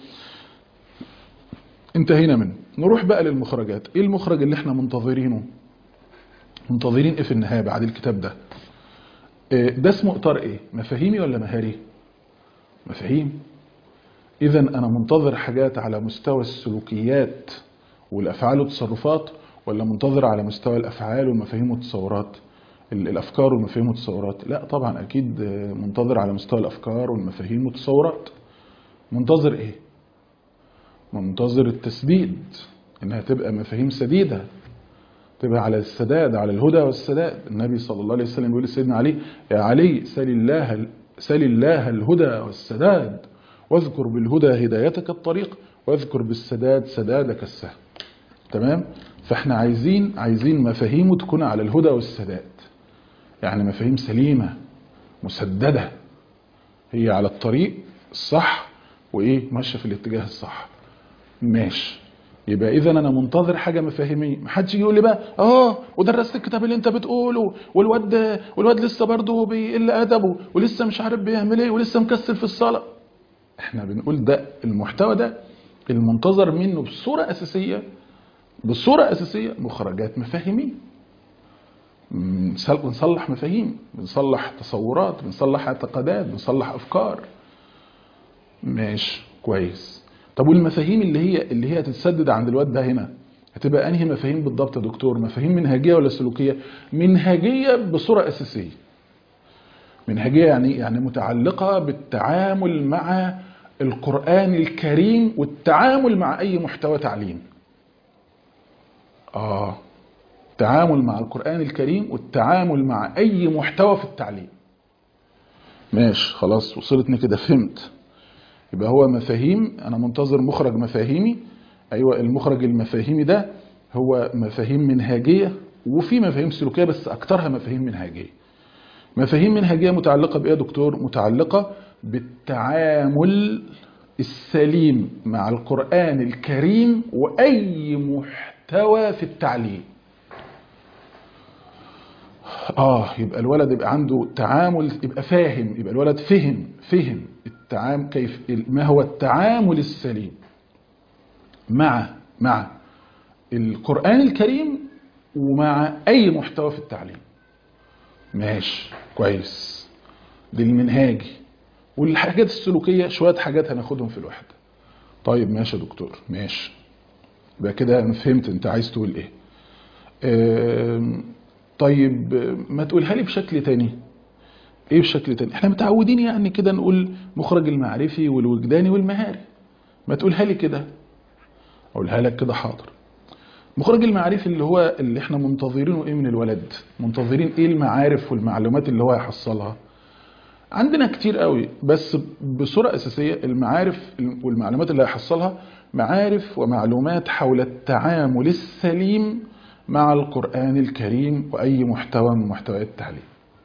انتهينا منه نروح بقى للمخرجات ايه المخرج اللي احنا منتظرينه منتظرين ايه في النهاية بعد الكتاب ده ده اسمه اطار ايه مفاهيمي ولا مهاري مفاهيم اذا انا منتظر حاجات على مستوى السلوكيات والافعال والتصرفات ولا منتظر على مستوى الافعال والمفاهيم والتصورات الافكار والمفاهيم والتصورات لا طبعا اكيد منتظر على مستوى الافكار والمفاهيم والتصورات منتظر ايه منتظر التسديد انها تبقى مفاهيم سديده تبقى على السداد على الهدى والسداد النبي صلى الله عليه وسلم بيقول لسيدنا علي يا علي سل الله سل الله الهدى والسداد واذكر بالهدى هدايتك الطريق واذكر بالسداد سدادك السهل تمام فاحنا عايزين عايزين مفاهيمه تكون على الهدى والسداد يعني مفاهيم سليمة مسددة هي على الطريق الصح وايه ماشيه في الاتجاه الصح ماشي يبقى اذا انا منتظر حاجه مفاهيميه ما حدش يجي يقول لي بقى اه ودرست الكتاب اللي انت بتقوله والواد والواد لسه برضه بيقل ادبه ولسه مش عارف بيعمل ايه ولسه مكسل في الصلاه احنا بنقول ده المحتوى ده المنتظر منه بصوره اساسيه بصوره اساسيه مخرجات مفاهيميه بنصلح مفاهيم بنصلح تصورات بنصلح اعتقادات بنصلح افكار ماشي كويس طب والمفاهيم اللي هي اللي هي هتتسدد عند الواد ده هنا هتبقى انهي مفاهيم بالضبط يا دكتور مفاهيم منهجيه ولا سلوكيه منهجيه بصوره اساسيه منهجيه يعني يعني متعلقه بالتعامل مع القران الكريم والتعامل مع اي محتوى تعليم اه التعامل مع القران الكريم والتعامل مع اي محتوى في التعليم ماشي خلاص وصلتني كده فهمت يبقى هو مفاهيم انا منتظر مخرج مفاهيمي ايوه المخرج المفاهيمي ده هو مفاهيم منهجيه وفي مفاهيم سلوكيه بس اكترها مفاهيم منهجيه مفاهيم منهجيه متعلقه بايه يا دكتور متعلقه بالتعامل السليم مع القران الكريم واي محتوى في التعليم اه يبقى الولد يبقى عنده تعامل يبقى فاهم يبقى الولد فهم فهم التعامل كيف ما هو التعامل السليم مع مع القرآن الكريم ومع أي محتوى في التعليم ماشي كويس دي المنهاجي والحاجات السلوكية شوية حاجات هناخدهم في الوحدة طيب ماشي يا دكتور ماشي يبقى كده انا فهمت انت عايز تقول ايه آم، طيب ما تقولها لي بشكل تاني ايه بشكل تاني احنا متعودين يعني كده نقول مخرج المعرفي والوجداني والمهاري ما تقولها لي كده اقولها لك كده حاضر مخرج المعرفي اللي هو اللي احنا منتظرينه ايه من الولد منتظرين ايه المعارف والمعلومات اللي هو هيحصلها عندنا كتير قوي بس بصورة أساسية المعارف والمعلومات اللي هيحصلها معارف ومعلومات حول التعامل السليم مع القرآن الكريم وأي محتوى من محتويات التعليم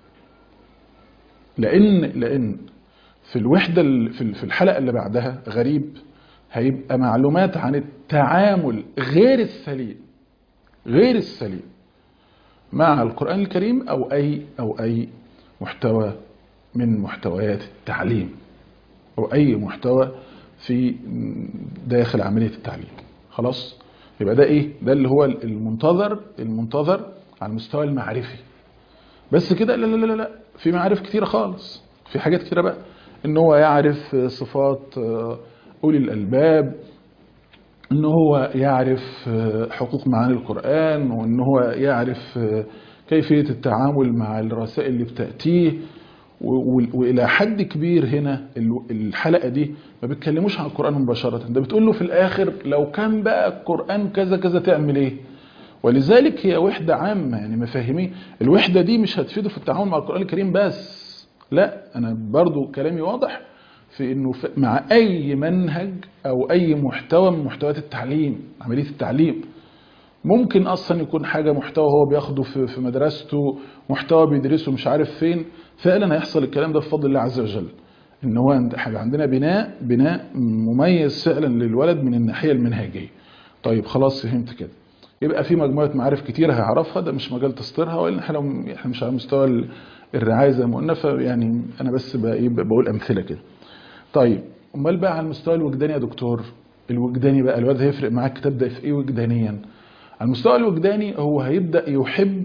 لأن لأن في الوحدة ال- في في الحلقة اللي بعدها غريب هيبقى معلومات عن التعامل غير السليم غير السليم مع القرآن الكريم أو أي أو أي محتوى من محتويات التعليم أو أي محتوى في داخل عملية التعليم خلاص يبقى ده إيه ده اللي هو المنتظر المنتظر على المستوى المعرفي بس كده لا لا لا لا في معارف كتيرة خالص في حاجات كتيرة بقى ان هو يعرف صفات آه، اولي الالباب ان هو يعرف آه، حقوق معاني القرآن وان هو يعرف آه، كيفية التعامل مع الرسائل اللي بتأتيه و- و- والى حد كبير هنا ال- الحلقة دي ما بيتكلموش عن القرآن مباشرة ده بتقول له في الاخر لو كان بقى القرآن كذا كذا تعمل ايه ولذلك هي وحدة عامة يعني مفاهيمية الوحدة دي مش هتفيده في التعامل مع القرآن الكريم بس لا أنا برضو كلامي واضح في أنه ف- مع أي منهج أو أي محتوى من محتويات التعليم عملية التعليم ممكن أصلا يكون حاجة محتوى هو بياخده في في مدرسته محتوى بيدرسه مش عارف فين فعلا هيحصل الكلام ده بفضل الله عز وجل ان هو عند- حاجة عندنا بناء بناء مميز فعلا للولد من الناحية المنهجية طيب خلاص فهمت كده يبقى في مجموعة معارف كتير هيعرفها ده مش مجال تسطيرها وإلا احنا لو احنا مش على مستوى ال- الرعاية زي ما قلنا فيعني أنا بس بقى إيه بقول أمثلة كده. طيب أمال بقى على المستوى الوجداني يا دكتور الوجداني بقى الواد هيفرق معاك الكتاب ده في إيه وجدانيا؟ على المستوى الوجداني هو هيبدأ يحب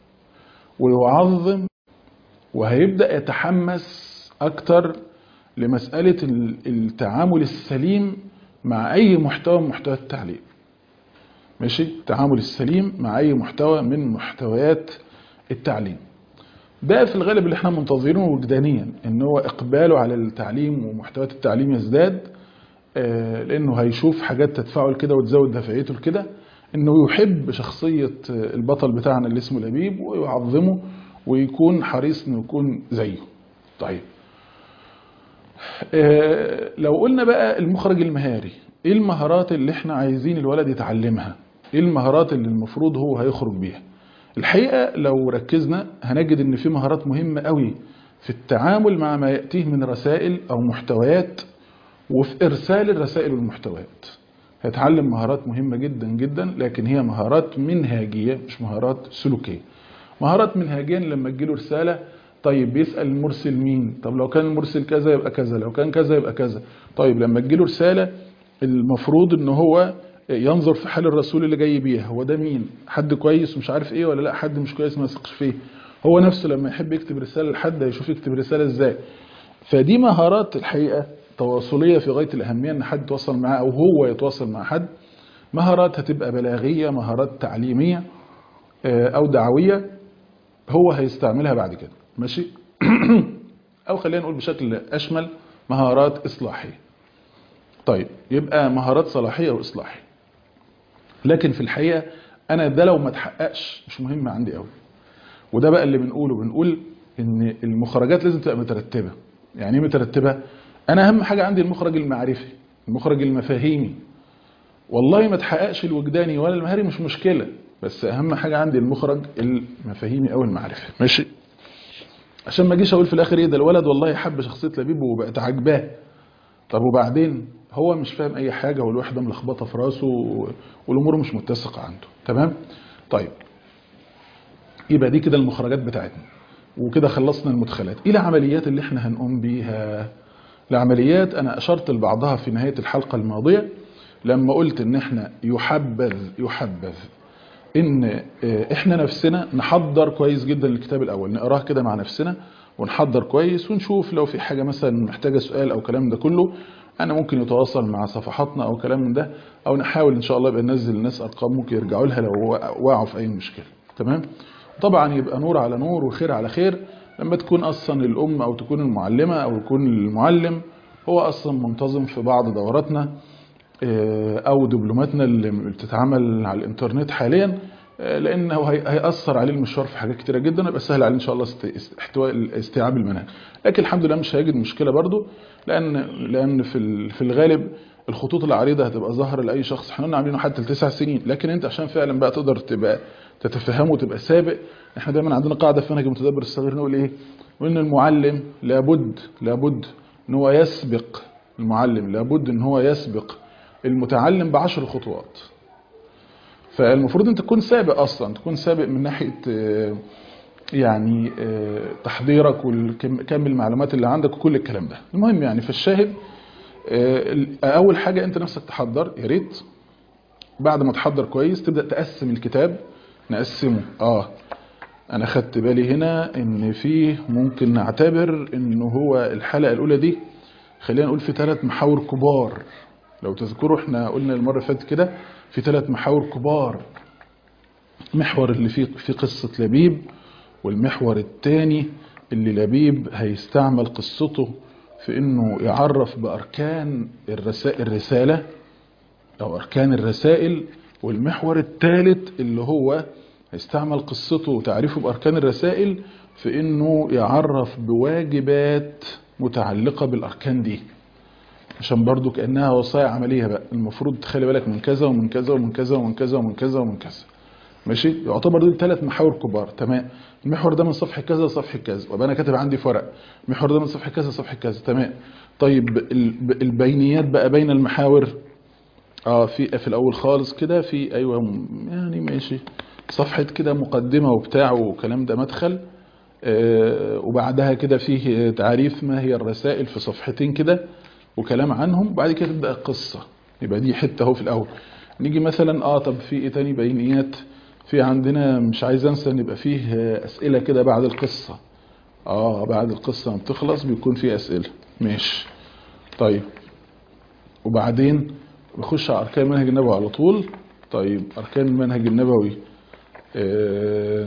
ويعظم وهيبدأ يتحمس أكتر لمسألة ال- التعامل السليم مع أي محتوى من محتويات التعليم. ماشي التعامل السليم مع اي محتوى من محتويات التعليم ده في الغالب اللي احنا منتظرينه وجدانيا ان هو اقباله على التعليم ومحتويات التعليم يزداد آه، لانه هيشوف حاجات تدفعه لكده وتزود دفعيته لكده انه يحب شخصية البطل بتاعنا اللي اسمه لبيب ويعظمه ويكون حريص انه يكون زيه طيب آه، لو قلنا بقى المخرج المهاري ايه المهارات اللي احنا عايزين الولد يتعلمها ايه المهارات اللي المفروض هو هيخرج بيها الحقيقة لو ركزنا هنجد ان في مهارات مهمة قوي في التعامل مع ما يأتيه من رسائل او محتويات وفي ارسال الرسائل والمحتويات هيتعلم مهارات مهمة جدا جدا لكن هي مهارات منهاجية مش مهارات سلوكية مهارات منهاجيا لما تجيله رسالة طيب بيسأل المرسل مين طب لو كان المرسل كذا يبقى كذا لو كان كذا يبقى كذا طيب لما تجيله رسالة المفروض ان هو ينظر في حال الرسول اللي جاي بيها هو ده مين حد كويس ومش عارف ايه ولا لا حد مش كويس ما يثقش فيه هو نفسه لما يحب يكتب رسالة لحد هيشوف يكتب رسالة ازاي فدي مهارات الحقيقة تواصلية في غاية الأهمية ان حد يتواصل معاه او هو يتواصل مع حد مهارات هتبقى بلاغية مهارات تعليمية آه، او دعوية هو هيستعملها بعد كده ماشي او خلينا نقول بشكل اشمل مهارات اصلاحيه طيب يبقى مهارات صلاحيه واصلاحيه لكن في الحقيقه انا ده لو ما اتحققش مش مهم عندي قوي وده بقى اللي بنقوله بنقول ان المخرجات لازم تبقى مترتبه يعني ايه مترتبه انا اهم حاجه عندي المخرج المعرفي المخرج المفاهيمي والله ما تحققش الوجداني ولا المهاري مش مشكله بس اهم حاجه عندي المخرج المفاهيمي او المعرفي ماشي عشان ما اجيش اقول في الاخر ايه ده الولد والله حب شخصيه لبيب وبقت عاجباه طب وبعدين هو مش فاهم اي حاجه والوحده ملخبطه في راسه والامور مش متسقه عنده تمام طيب يبقى دي كده المخرجات بتاعتنا وكده خلصنا المدخلات ايه العمليات اللي احنا هنقوم بيها العمليات انا اشرت لبعضها في نهايه الحلقه الماضيه لما قلت ان احنا يحبذ يحبذ ان احنا نفسنا نحضر كويس جدا الكتاب الاول نقراه كده مع نفسنا ونحضر كويس ونشوف لو في حاجه مثلا محتاجه سؤال او كلام ده كله انا ممكن يتواصل مع صفحاتنا او كلام من ده او نحاول ان شاء الله يبقى ننزل للناس ارقام ممكن يرجعوا لها لو وقعوا في اي مشكله تمام طبعا يبقى نور على نور وخير على خير لما تكون اصلا الام او تكون المعلمه او يكون المعلم هو اصلا منتظم في بعض دوراتنا او دبلوماتنا اللي بتتعمل على الانترنت حاليا لانه هيأثر عليه المشوار في حاجات كتيره جدا ويبقى سهل عليه ان شاء الله احتواء استيعاب المنهج لكن الحمد لله مش هيجد مشكله برضو لان لان في في الغالب الخطوط العريضه هتبقى ظاهره لاي شخص احنا قلنا عاملينه حتى لتسع سنين لكن انت عشان فعلا بقى تقدر تبقى تتفهمه وتبقى سابق احنا دايما عندنا قاعده في منهج المتدبر الصغير نقول ايه؟ وان المعلم لابد لابد ان هو يسبق المعلم لابد ان هو يسبق المتعلم بعشر خطوات فالمفروض انت تكون سابق اصلا تكون سابق من ناحيه يعني تحضيرك وكم المعلومات اللي عندك وكل الكلام ده المهم يعني فالشاهد اول حاجه انت نفسك تحضر يا ريت بعد ما تحضر كويس تبدا تقسم الكتاب نقسمه اه انا خدت بالي هنا ان فيه ممكن نعتبر ان هو الحلقه الاولى دي خلينا نقول في ثلاث محاور كبار لو تذكروا احنا قلنا المرة اللي فاتت كده في ثلاث محاور كبار محور اللي فيه في قصة لبيب والمحور الثاني اللي لبيب هيستعمل قصته في انه يعرف باركان الرسائل الرسالة او اركان الرسائل والمحور الثالث اللي هو هيستعمل قصته وتعريفه باركان الرسائل في انه يعرف بواجبات متعلقة بالاركان دي عشان برضو كأنها وصايا عملية بقى المفروض تخلي بالك من كذا ومن كذا ومن كذا ومن كذا ومن كذا ومن كذا ماشي يعتبر دول ثلاث محاور كبار تمام المحور ده من صفحة كذا لصفحة كذا وابقى انا كاتب عندي في ورق المحور ده من صفحة كذا لصفحة كذا تمام طيب البينيات بقى بين المحاور اه في في الاول خالص كده في ايوه يعني ماشي صفحة كده مقدمة وبتاع وكلام ده مدخل آه وبعدها كده فيه تعريف ما هي الرسائل في صفحتين كده وكلام عنهم وبعد كده تبدا القصه يبقى دي حته اهو في الاول نيجي مثلا اه طب في ايه تاني بينيات في عندنا مش عايز انسى ان يبقى فيه اسئله كده بعد القصه اه بعد القصه ما بتخلص بيكون في اسئله ماشي طيب وبعدين بخش على اركان المنهج النبوي على طول طيب اركان المنهج النبوي آه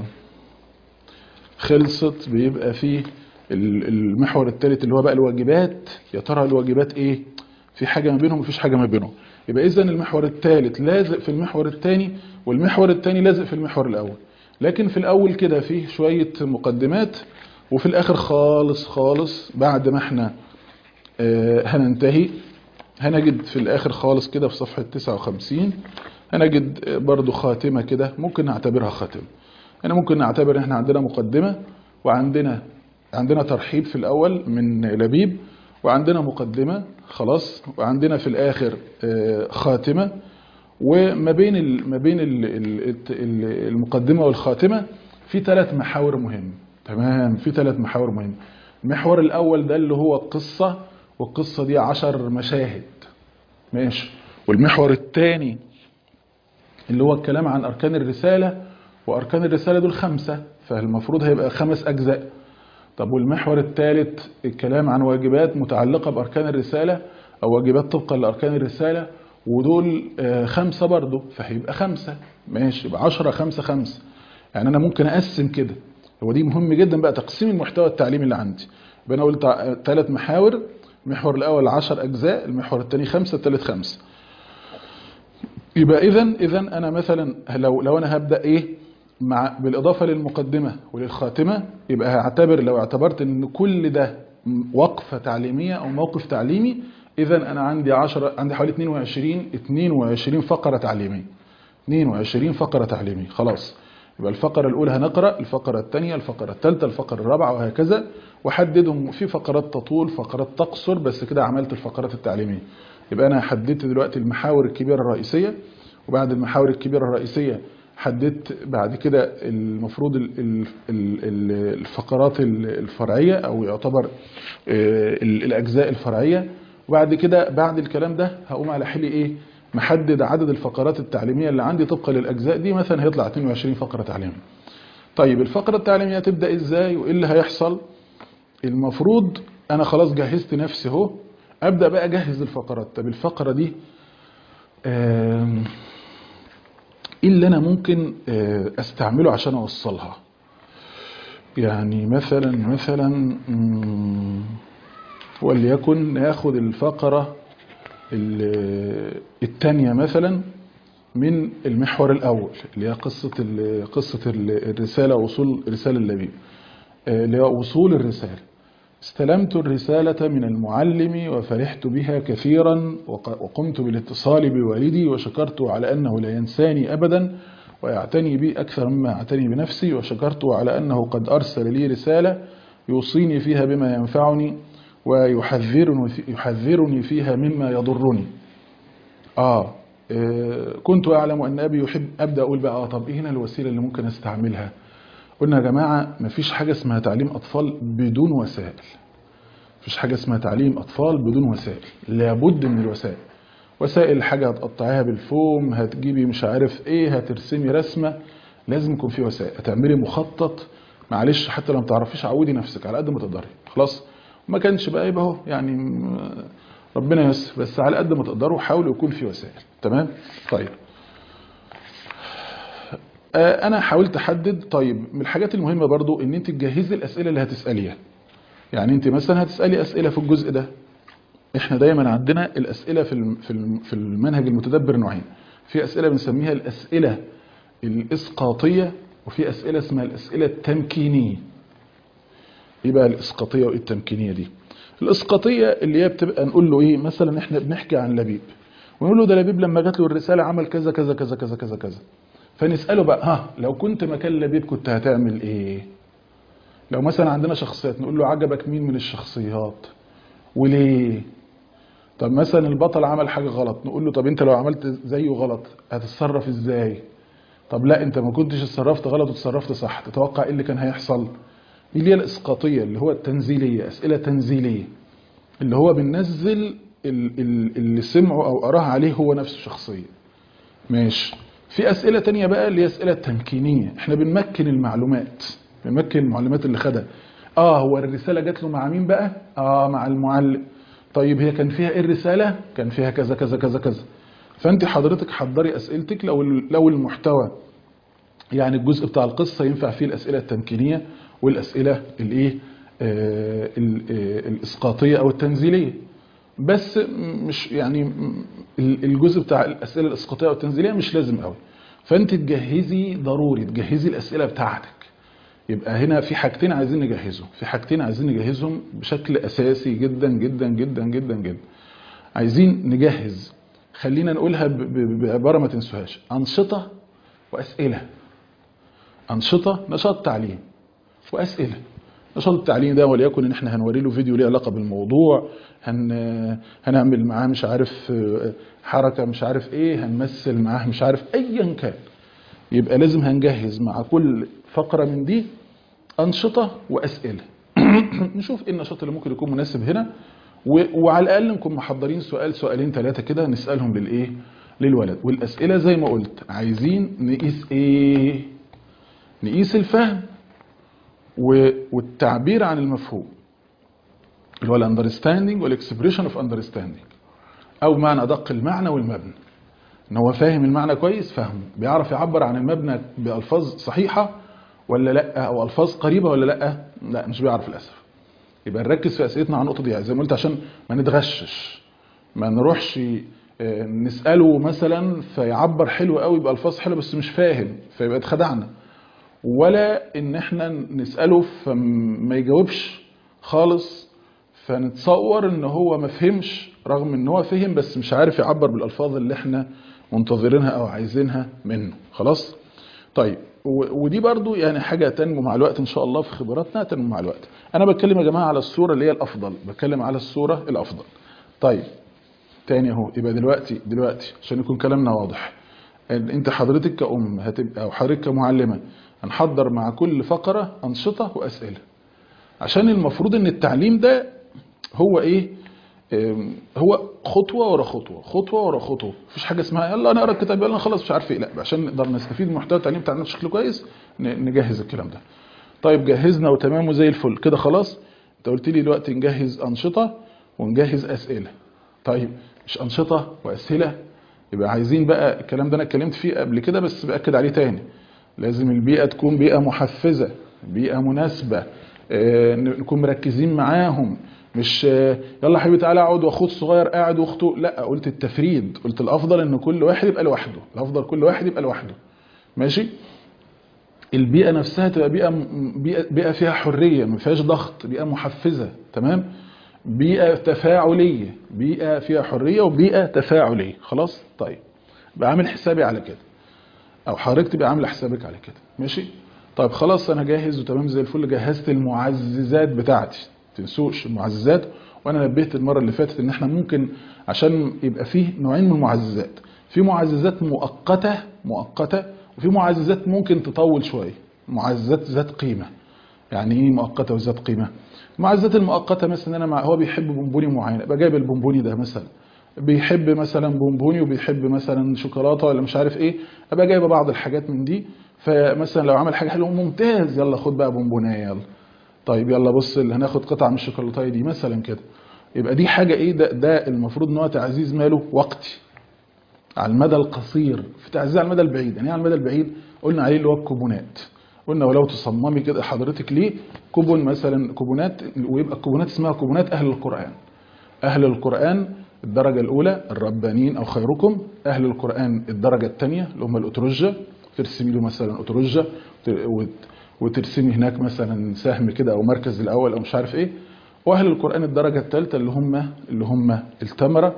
خلصت بيبقى فيه المحور الثالث اللي هو بقى الواجبات يا ترى الواجبات ايه في حاجه ما بينهم مفيش حاجه ما بينهم يبقى اذا المحور الثالث لازق في المحور الثاني والمحور الثاني لازق في المحور الاول لكن في الاول كده فيه شويه مقدمات وفي الاخر خالص خالص بعد ما احنا آه، هننتهي هنجد في الاخر خالص كده في صفحه 59 هنجد آه، برضو خاتمه كده ممكن نعتبرها خاتمه هنا ممكن نعتبر ان احنا عندنا مقدمه وعندنا عندنا ترحيب في الاول من لبيب وعندنا مقدمه خلاص وعندنا في الاخر آه، خاتمه وما بين ال- ما بين ال- ال- الت- ال- المقدمه والخاتمه في ثلاث محاور مهمه تمام في ثلاث محاور مهمه المحور الاول ده اللي هو القصه والقصه دي عشر مشاهد ماشي والمحور الثاني اللي هو الكلام عن اركان الرساله واركان الرساله دول خمسه فالمفروض هيبقى خمس اجزاء طب والمحور الثالث الكلام عن واجبات متعلقه باركان الرساله او واجبات طبقا لاركان الرساله ودول آه، خمسه برضه فهيبقى خمسه ماشي يبقى 10 5 5 يعني انا ممكن اقسم كده هو دي مهم جدا بقى تقسيم المحتوى التعليمي اللي عندي يبقى انا قلت ثلاث محاور المحور الاول 10 اجزاء المحور الثاني خمسه الثالث خمسه يبقى اذا اذا انا مثلا لو لو انا هبدا ايه مع بالاضافه للمقدمه وللخاتمه يبقى هعتبر لو اعتبرت ان كل ده وقفه تعليميه او موقف تعليمي اذا انا عندي 10 عندي حوالي 22 22 فقره تعليميه 22 فقره تعليميه خلاص يبقى الفقره الاولى هنقرا الفقره الثانيه الفقره الثالثه الفقره الرابعه وهكذا واحددهم في فقرات تطول فقرات تقصر بس كده عملت الفقرات التعليميه يبقى انا حددت دلوقتي المحاور الكبيره الرئيسيه وبعد المحاور الكبيره الرئيسيه حددت بعد كده المفروض ال- ال- ال- الفقرات الفرعيه او يعتبر آه، ال- الاجزاء الفرعيه وبعد كده بعد الكلام ده هقوم على حلي ايه محدد عدد الفقرات التعليميه اللي عندي طبقا للاجزاء دي مثلا هيطلع 22 فقره تعليميه طيب الفقره التعليميه هتبدا ازاي وايه اللي هيحصل المفروض انا خلاص جهزت نفسي اهو ابدا بقى اجهز الفقرات طب الفقره دي آم، ايه اللي انا ممكن آه، استعمله عشان اوصلها يعني مثلا مثلا مم، وليكن ناخد الفقره ال- التانية مثلا من المحور الاول اللي هي قصه ال- قصه ال- الرساله وصول رساله اللبيب آه، اللي هو وصول الرساله استلمت الرسالة من المعلم وفرحت بها كثيرا وق- وقمت بالاتصال بوالدي وشكرت على أنه لا ينساني أبدا ويعتني بي أكثر مما أعتني بنفسي وشكرت على أنه قد أرسل لي رسالة يوصيني فيها بما ينفعني ويحذرني في- يحذرني فيها مما يضرني آه آه، كنت أعلم أن أبي يحب أبدأ أقول بقى آه طب إيه هنا الوسيلة اللي ممكن أستعملها قلنا يا جماعة مفيش حاجة اسمها تعليم أطفال بدون وسائل مفيش حاجة اسمها تعليم أطفال بدون وسائل لابد من الوسائل وسائل حاجة هتقطعيها بالفوم هتجيبي مش عارف ايه هترسمي رسمة لازم يكون في وسائل هتعملي مخطط معلش حتى لو ما تعرفيش عودي نفسك على قد ما تقدري خلاص ما كانش بقى يبقى اهو يعني م- ربنا ييسر بس على قد ما تقدروا حاولوا يكون في وسائل تمام طيب آه، انا حاولت احدد طيب من الحاجات المهمه برضو ان انت تجهزي الاسئله اللي هتساليها يعني انت مثلا هتسالي اسئله في الجزء ده احنا دايما عندنا الاسئله في الم- في الم- في المنهج المتدبر نوعين في اسئله بنسميها الاسئله الاسقاطيه وفي اسئله اسمها الاسئله التمكينيه ايه بقى الاسقاطيه وايه التمكينيه دي الاسقاطيه اللي هي بتبقى نقول له ايه مثلا احنا بنحكي عن لبيب ونقول له ده لبيب لما جات له الرساله عمل كذا كذا كذا كذا كذا كذا فنساله بقى ها لو كنت مكان لبيب كنت هتعمل ايه لو مثلا عندنا شخصيات نقول له عجبك مين من الشخصيات وليه طب مثلا البطل عمل حاجه غلط نقول له طب انت لو عملت زيه غلط هتتصرف ازاي طب لا انت ما كنتش اتصرفت غلط وتصرفت صح تتوقع ايه اللي كان هيحصل دي اللي هي الاسقاطيه اللي هو التنزيليه اسئله تنزيليه اللي هو بننزل ال- ال- اللي سمعه او قراه عليه هو نفسه شخصيا ماشي في اسئله تانية بقى اللي هي اسئله تمكينيه احنا بنمكن المعلومات بنمكن المعلومات اللي خدها اه هو الرساله جات له مع مين بقى اه مع المعلم طيب هي كان فيها ايه الرساله كان فيها كذا كذا كذا كذا فانت حضرتك حضري اسئلتك لو ال- لو المحتوى يعني الجزء بتاع القصه ينفع فيه الاسئله التمكينيه والاسئله الايه آه، ال- آه، الاسقاطيه او التنزيليه بس مش يعني م- ال- الجزء بتاع الاسئله الاسقاطيه والتنزيليه مش لازم قوي فانت تجهزي ضروري تجهزي الاسئله بتاعتك يبقى هنا في حاجتين عايزين نجهزهم في حاجتين عايزين نجهزهم بشكل اساسي جدا جدا جدا جدا جدا عايزين نجهز خلينا نقولها ب- ب- بعباره ما تنسوهاش انشطه واسئله انشطه نشاط تعليم واسئله نشاط التعليم ده وليكن ان احنا هنوري له فيديو ليه علاقه بالموضوع هن هنعمل معاه مش عارف آه، حركه مش عارف ايه هنمثل معاه مش عارف ايا كان يبقى لازم هنجهز مع كل فقره من دي انشطه واسئله نشوف ايه النشاط اللي ممكن يكون مناسب هنا و- وعلى الاقل نكون محضرين سؤال سؤالين ثلاثه كده نسالهم للايه للولد والاسئله زي ما قلت عايزين نقيس ايه نقيس الفهم و- والتعبير عن المفهوم اللي هو الاندرستاندينج والاكسبريشن اوف اندرستاندينج او معنى ادق المعنى والمبنى ان هو فاهم المعنى كويس فاهمه بيعرف يعبر عن المبنى بالفاظ صحيحه ولا لا او الفاظ قريبه ولا لا لا مش بيعرف للاسف يبقى نركز في اسئلتنا على النقطه دي زي ما قلت عشان ما نتغشش ما نروحش آه، نساله مثلا فيعبر حلو قوي بالفاظ حلوه بس مش فاهم فيبقى اتخدعنا ولا ان احنا نساله فما يجاوبش خالص فنتصور ان هو ما فهمش رغم ان هو فهم بس مش عارف يعبر بالالفاظ اللي احنا منتظرينها او عايزينها منه خلاص طيب و- ودي برضو يعني حاجة تنمو مع الوقت ان شاء الله في خبراتنا تنمو مع الوقت انا بتكلم يا جماعة على الصورة اللي هي الافضل بتكلم على الصورة الافضل طيب تاني اهو يبقى دلوقتي دلوقتي عشان يكون كلامنا واضح إن انت حضرتك كأم هتبقى او حضرتك كمعلمة هنحضر مع كل فقرة انشطة واسئلة عشان المفروض ان التعليم ده هو ايه أم، هو خطوة ورا خطوة خطوة ورا خطوة مفيش حاجة اسمها يلا نقرا الكتاب يلا نخلص مش عارف ايه لا عشان نقدر نستفيد من محتوى التعليم بتاعنا بشكل كويس ن- نجهز الكلام ده طيب جهزنا وتمام وزي الفل كده خلاص انت قلت لي دلوقتي نجهز أنشطة ونجهز أسئلة طيب مش أنشطة وأسئلة يبقى عايزين بقى الكلام ده انا اتكلمت فيه قبل كده بس باكد عليه تاني لازم البيئة تكون بيئة محفزة بيئة مناسبة آه، نكون مركزين معاهم مش آه، يلا حبيبي تعالى اقعد واخوه الصغير قاعد واخته لا قلت التفريد قلت الافضل ان كل واحد يبقى لوحده الافضل كل واحد يبقى لوحده ماشي البيئة نفسها تبقى بيئة بيئة, بيئة فيها حرية ما فيهاش ضغط بيئة محفزة تمام بيئة تفاعلية بيئة فيها حرية وبيئة تفاعلية خلاص طيب بعمل حسابي على كده او حضرتك تبقى عامله حسابك على كده ماشي طيب خلاص انا جاهز وتمام زي الفل جهزت المعززات بتاعتي تنسوش المعززات وانا نبهت المره اللي فاتت ان احنا ممكن عشان يبقى فيه نوعين من المعززات في معززات مؤقته مؤقته وفي معززات ممكن تطول شويه معززات ذات قيمه يعني ايه مؤقته وذات قيمه المعززات المؤقته مثلا انا مع هو بيحب بونبوني معين ابقى جايب البونبوني ده مثلا بيحب مثلا بونبوني وبيحب مثلا شوكولاته ولا مش عارف ايه ابقى جايبه بعض الحاجات من دي فمثلا لو عمل حاجه حلوه ممتاز يلا خد بقى بونبونيه يلا طيب يلا بص اللي هناخد قطعه من الشوكولاته دي مثلا كده يبقى دي حاجه ايه ده ده المفروض ان هو تعزيز ماله وقتي على المدى القصير في تعزيز على المدى البعيد يعني إيه على المدى البعيد قلنا عليه اللي هو الكوبونات قلنا ولو تصممي كده حضرتك ليه كوبون مثلا كوبونات ويبقى الكوبونات اسمها كوبونات اهل القران اهل القران الدرجه الاولى الربانيين او خيركم اهل القران الدرجه الثانيه اللي هم الاترجه ترسمي له مثلا اترجه وت- وترسمي هناك مثلا سهم كده او مركز الاول او مش عارف ايه واهل القران الدرجه الثالثه اللي هم اللي هم التمره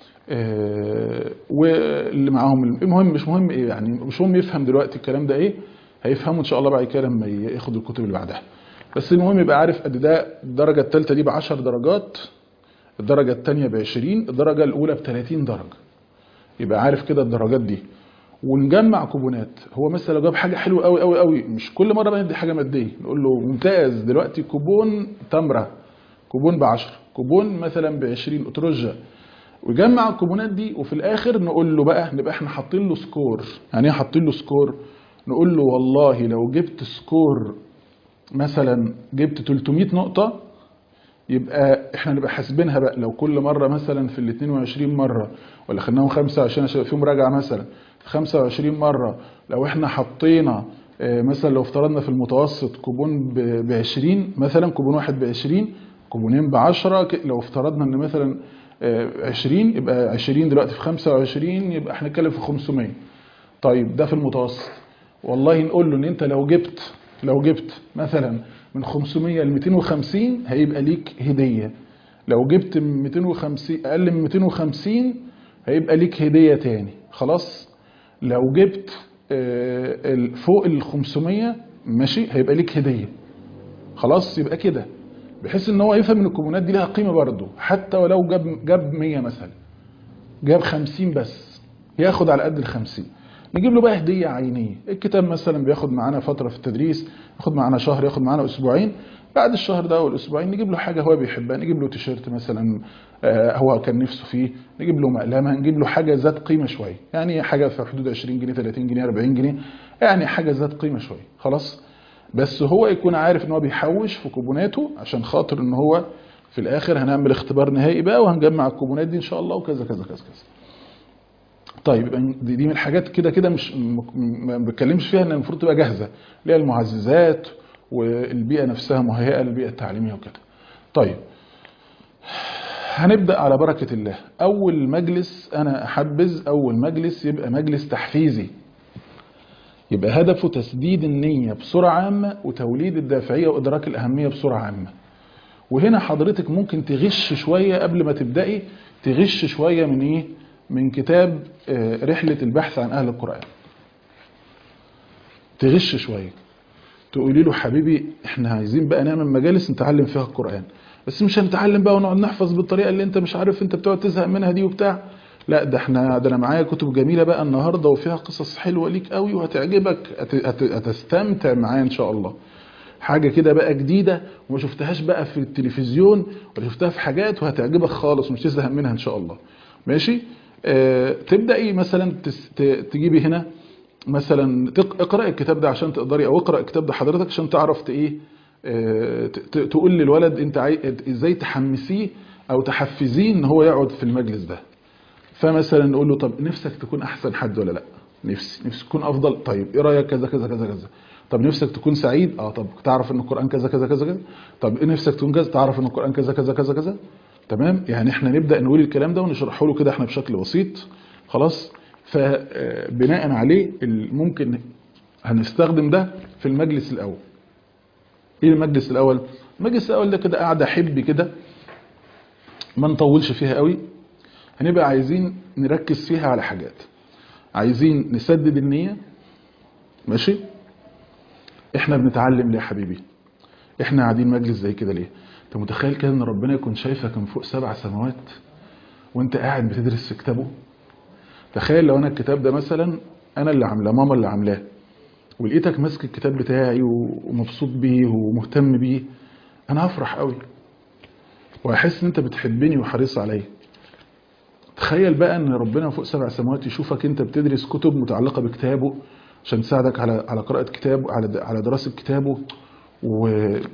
آه، واللي معاهم المهم مش مهم ايه يعني مش مهم يفهم دلوقتي الكلام ده ايه هيفهمه ان شاء الله بعد كده لما ياخد الكتب اللي بعدها بس المهم يبقى عارف قد ده الدرجه الثالثه دي ب 10 درجات الدرجه الثانيه ب 20 الدرجه الاولى ب 30 درجه يبقى عارف كده الدرجات دي ونجمع كوبونات هو مثلا لو جاب حاجه حلوه قوي قوي قوي مش كل مره بندي حاجه ماديه نقول له ممتاز دلوقتي كوبون تمره كوبون ب 10 كوبون مثلا ب 20 اترجه ويجمع الكوبونات دي وفي الاخر نقول له بقى نبقى احنا حاطين له سكور يعني ايه حاطين له سكور نقول له والله لو جبت سكور مثلا جبت 300 نقطة يبقى احنا نبقى حاسبينها بقى لو كل مرة مثلا في ال 22 مرة ولا خدناهم 25 عشان في مراجعة مثلا 25 مرة لو احنا حطينا آه، مثلا لو افترضنا في المتوسط كوبون ب 20 مثلا كوبون واحد ب 20 كوبونين ب 10 ك- لو افترضنا ان مثلا آه، 20 يبقى 20 دلوقتي في 25 يبقى احنا نتكلم في 500 طيب ده في المتوسط والله نقول له ان انت لو جبت لو جبت مثلا من 500 ل 250 هيبقى ليك هديه لو جبت من 250 اقل من 250 هيبقى ليك هديه تاني خلاص لو جبت آه، ال- فوق ال 500 ماشي هيبقى ليك هديه خلاص يبقى كده بحيث ان هو يفهم ان الكوبونات دي لها قيمه برضه حتى ولو جاب جاب 100 مثلا جاب 50 بس ياخد على قد ال 50 نجيب له بقى هديه عينيه الكتاب مثلا بياخد معانا فتره في التدريس ياخد معانا شهر ياخد معانا اسبوعين بعد الشهر ده والاسبوعين نجيب له حاجه هو بيحبها نجيب له تيشيرت مثلا آه، هو كان نفسه فيه نجيب له مقلمه نجيب له حاجه ذات قيمه شويه يعني حاجه في حدود 20 جنيه 30 جنيه 40 جنيه يعني حاجه ذات قيمه شويه خلاص بس هو يكون عارف ان هو بيحوش في كوبوناته عشان خاطر ان هو في الاخر هنعمل اختبار نهائي بقى وهنجمع الكوبونات دي ان شاء الله وكذا كذا كذا كذا طيب يبقى دي, دي من الحاجات كده كده مش م- ما بتكلمش فيها ان المفروض تبقى جاهزه اللي هي المعززات والبيئه نفسها مهيئه للبيئه التعليميه وكده طيب هنبدا على بركه الله اول مجلس انا احبذ اول مجلس يبقى مجلس تحفيزي يبقى هدفه تسديد النية بصورة عامة وتوليد الدافعية وإدراك الأهمية بصورة عامة وهنا حضرتك ممكن تغش شوية قبل ما تبدأي تغش شوية من إيه؟ من كتاب آه، رحلة البحث عن أهل القرآن تغش شوية تقولي له حبيبي احنا عايزين بقى نعمل مجالس نتعلم فيها القرآن بس مش هنتعلم بقى ونقعد نحفظ بالطريقة اللي انت مش عارف انت بتقعد تزهق منها دي وبتاع لا ده احنا ده انا معايا كتب جميلة بقى النهاردة وفيها قصص حلوة ليك قوي وهتعجبك هت- هت- هتستمتع معايا ان شاء الله حاجة كده بقى جديدة وما شفتهاش بقى في التلفزيون ولا شفتها في حاجات وهتعجبك خالص ومش تزهق منها ان شاء الله ماشي اه تبدأي مثلا تس- ت- تجيبي هنا مثلا تق- اقرأي الكتاب ده عشان تقدري او اقرأ الكتاب ده حضرتك عشان تعرف ت- ايه اه ت- ت- تقول للولد انت عاي... ازاي تحمسيه او تحفزيه ان هو يقعد في المجلس ده فمثلا نقول له طب نفسك تكون احسن حد ولا لا نفسي نفسي تكون افضل طيب ايه رايك كذا كذا كذا كذا طب نفسك تكون سعيد اه طب تعرف ان القران كذا كذا كذا كذا طب ايه نفسك تكون كذا تعرف ان القران كذا كذا كذا كذا تمام يعني احنا نبدا نقول الكلام ده ونشرحه له كده احنا بشكل بسيط خلاص فبناء عليه ال- ممكن هنستخدم ده في المجلس الاول ايه المجلس الاول المجلس الاول ده كده قاعده حبي كده ما نطولش فيها قوي هنبقى عايزين نركز فيها على حاجات عايزين نسدد النية ماشي احنا بنتعلم ليه يا حبيبي احنا قاعدين مجلس زي كده ليه انت متخيل كده ان ربنا يكون شايفك من فوق سبع سماوات وانت قاعد بتدرس في كتابه تخيل لو انا الكتاب ده مثلا انا اللي عاملاه ماما اللي عاملاه ولقيتك ماسك الكتاب بتاعي ومبسوط بيه ومهتم بيه انا هفرح قوي وهحس ان انت بتحبني وحريص عليا تخيل بقى ان ربنا فوق سبع سماوات يشوفك انت بتدرس كتب متعلقه بكتابه عشان تساعدك على على قراءه كتابه على على دراسه كتابه و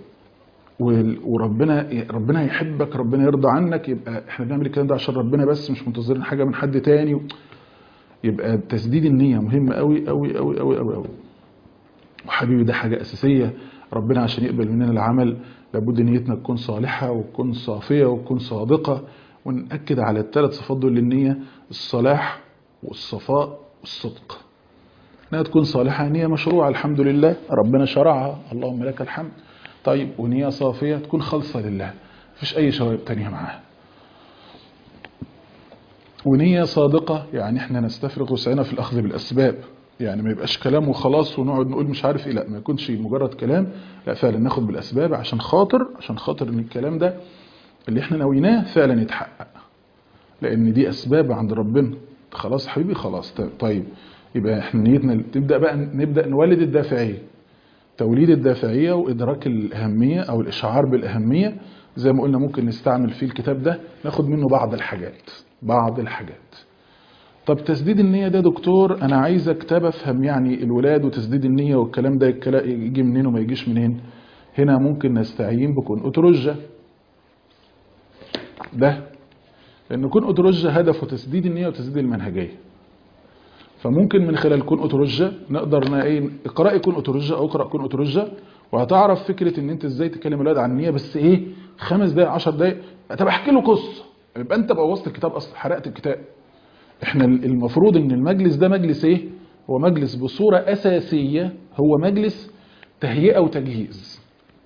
و- وربنا ربنا يحبك ربنا يرضى عنك يبقى احنا بنعمل الكلام ده عشان ربنا بس مش منتظرين حاجه من حد تاني يبقى تسديد النيه مهم قوي قوي قوي قوي قوي قوي وحبيبي ده حاجه اساسيه ربنا عشان يقبل مننا العمل لابد نيتنا تكون صالحه وتكون صافيه وتكون صادقه ونأكد على الثلاث صفات دول للنيه الصلاح والصفاء والصدق انها تكون صالحه نيه مشروعه الحمد لله ربنا شرعها اللهم لك الحمد طيب ونيه صافيه تكون خالصه لله مفيش اي شوائب تانية معاها ونية صادقة يعني احنا نستفرغ وسعنا في الأخذ بالأسباب يعني ما يبقاش كلام وخلاص ونقعد نقول مش عارف ايه لا ما يكونش مجرد كلام لا فعلا ناخد بالأسباب عشان خاطر عشان خاطر ان الكلام ده اللي احنا ناويناه فعلا يتحقق لأن دي أسباب عند ربنا خلاص حبيبي خلاص طيب يبقى احنا نيتنا تبدأ بقى نبدأ نولد الدافعية توليد الدافعية وإدراك الأهمية أو الإشعار بالأهمية زي ما قلنا ممكن نستعمل فيه الكتاب ده ناخد منه بعض الحاجات بعض الحاجات طب تسديد النية ده دكتور أنا عايزك تاب أفهم يعني الولاد وتسديد النية والكلام ده الكلا- يجي منين وما يجيش منين هنا ممكن نستعين بكون أترجة ده لأن كون أترجة هدفه تسديد النية وتسديد المنهجية فممكن من خلال كون أترجة نقدر ن- ايه اقرأي كون أترجة أو اقرأ كون أترجة وهتعرف فكرة ان انت ازاي تكلم الولاد عن النية بس ايه خمس دقايق عشر دقايق طب احكي له قصة يبقى انت بوظت الكتاب اصلا حرقت الكتاب احنا المفروض ان المجلس ده مجلس ايه هو مجلس بصورة أساسية هو مجلس تهيئة وتجهيز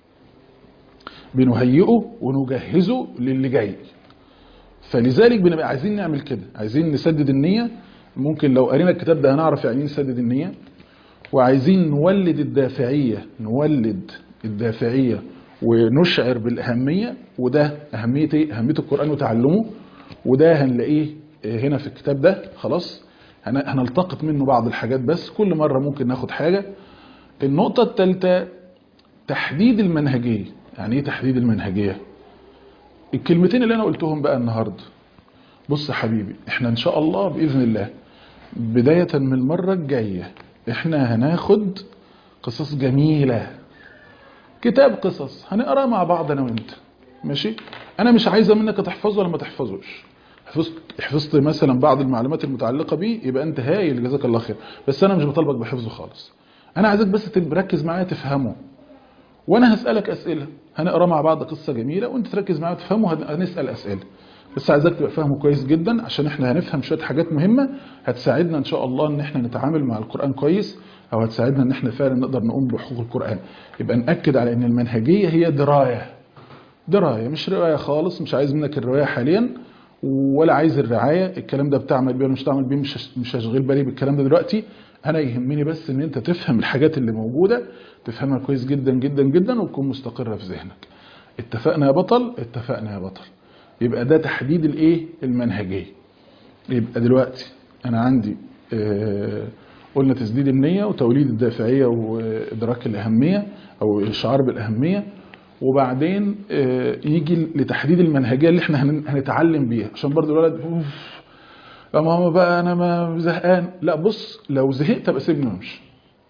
بنهيئه ونجهزه للي جاي فلذلك بنبقى عايزين نعمل كده عايزين نسدد النية ممكن لو قرينا الكتاب ده هنعرف يعني ايه نسدد النية وعايزين نولد الدافعية نولد الدافعية ونشعر بالأهمية وده أهمية ايه؟ أهمية القرآن وتعلمه وده هنلاقيه هنا في الكتاب ده خلاص هن- هنلتقط منه بعض الحاجات بس كل مرة ممكن ناخد حاجة النقطة الثالثة تحديد المنهجية يعني ايه تحديد المنهجية الكلمتين اللي انا قلتهم بقى النهاردة بص يا حبيبي احنا ان شاء الله بإذن الله بداية من المرة الجاية احنا هناخد قصص جميلة كتاب قصص هنقراه مع بعض انا وانت ماشي انا مش عايزه منك تحفظه ولا ما تحفظوش حفظت حفظت مثلا بعض المعلومات المتعلقه بيه يبقى انت هايل جزاك الله خير بس انا مش بطالبك بحفظه خالص انا عايزك بس تركز معايا تفهمه وانا هسالك اسئله هنقرا مع بعض قصه جميله وانت تركز معايا وتفهمه هن- هنسال اسئله بس عايزك تبقى فاهمه كويس جدا عشان احنا هنفهم شويه حاجات مهمه هتساعدنا ان شاء الله ان احنا نتعامل مع القران كويس او هتساعدنا ان احنا فعلا نقدر نقوم بحقوق القران يبقى ناكد على ان المنهجيه هي درايه درايه مش روايه خالص مش عايز منك الروايه حاليا ولا عايز الرعايه الكلام ده بتعمل بيه ولا مش تعمل بيه مش مش هشغل بالي بالكلام ده دلوقتي انا يهمني بس ان انت تفهم الحاجات اللي موجوده تفهمها كويس جدا جدا جدا وتكون مستقره في ذهنك اتفقنا يا بطل اتفقنا يا بطل يبقى ده تحديد الايه المنهجيه يبقى دلوقتي انا عندي آه، قلنا تسديد النيه وتوليد الدافعيه وادراك الاهميه او الشعار بالاهميه وبعدين آه، يجي لتحديد المنهجيه اللي احنا هن- هنتعلم بيها عشان برضو الولد اوف يا ماما بقى انا ما زهقان لا بص لو زهقت ابقى سيبني وامشي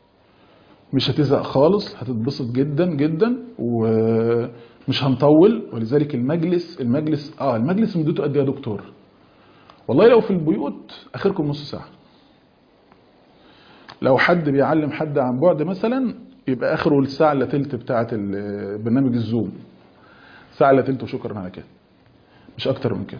مش هتزهق خالص هتتبسط جدا جدا ومش هنطول ولذلك المجلس المجلس اه المجلس مدته قد ايه يا دكتور والله لو في البيوت اخركم نص ساعه لو حد بيعلم حد عن بعد مثلا يبقى اخره الساعه الا تلت بتاعه ال- برنامج الزوم ساعه الا تلت وشكرا على كده مش اكتر من كده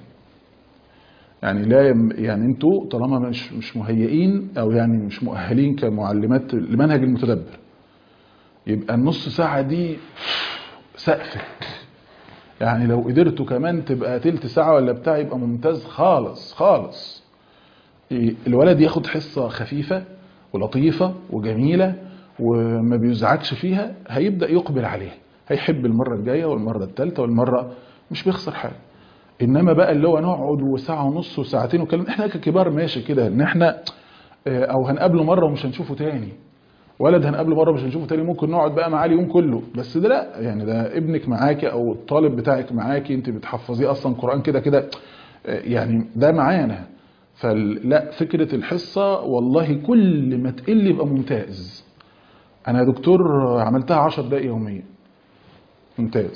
يعني لا يم يعني انتوا طالما مش مش مهيئين او يعني مش مؤهلين كمعلمات لمنهج المتدبر يبقى النص ساعه دي سقفك يعني لو قدرتوا كمان تبقى تلت ساعه ولا بتاع يبقى ممتاز خالص خالص إيه، الولد ياخد حصه خفيفه ولطيفه وجميله وما بيزعجش فيها هيبدا يقبل عليها هيحب المره الجايه والمره الثالثه والمره مش بيخسر حاجه انما بقى اللي هو نقعد وساعه ونص وساعتين وكلام احنا ككبار ماشي كده ان احنا آه، او هنقابله مره ومش هنشوفه تاني ولد هنقابله مره مش هنشوفه تاني ممكن نقعد بقى معاه اليوم كله بس ده لا يعني ده ابنك معاكي او الطالب بتاعك معاكي انت بتحفظيه اصلا قران كده كده آه، يعني ده معانا فلا فكره الحصه والله كل ما تقل يبقى ممتاز انا يا دكتور عملتها 10 دقائق يوميا ممتاز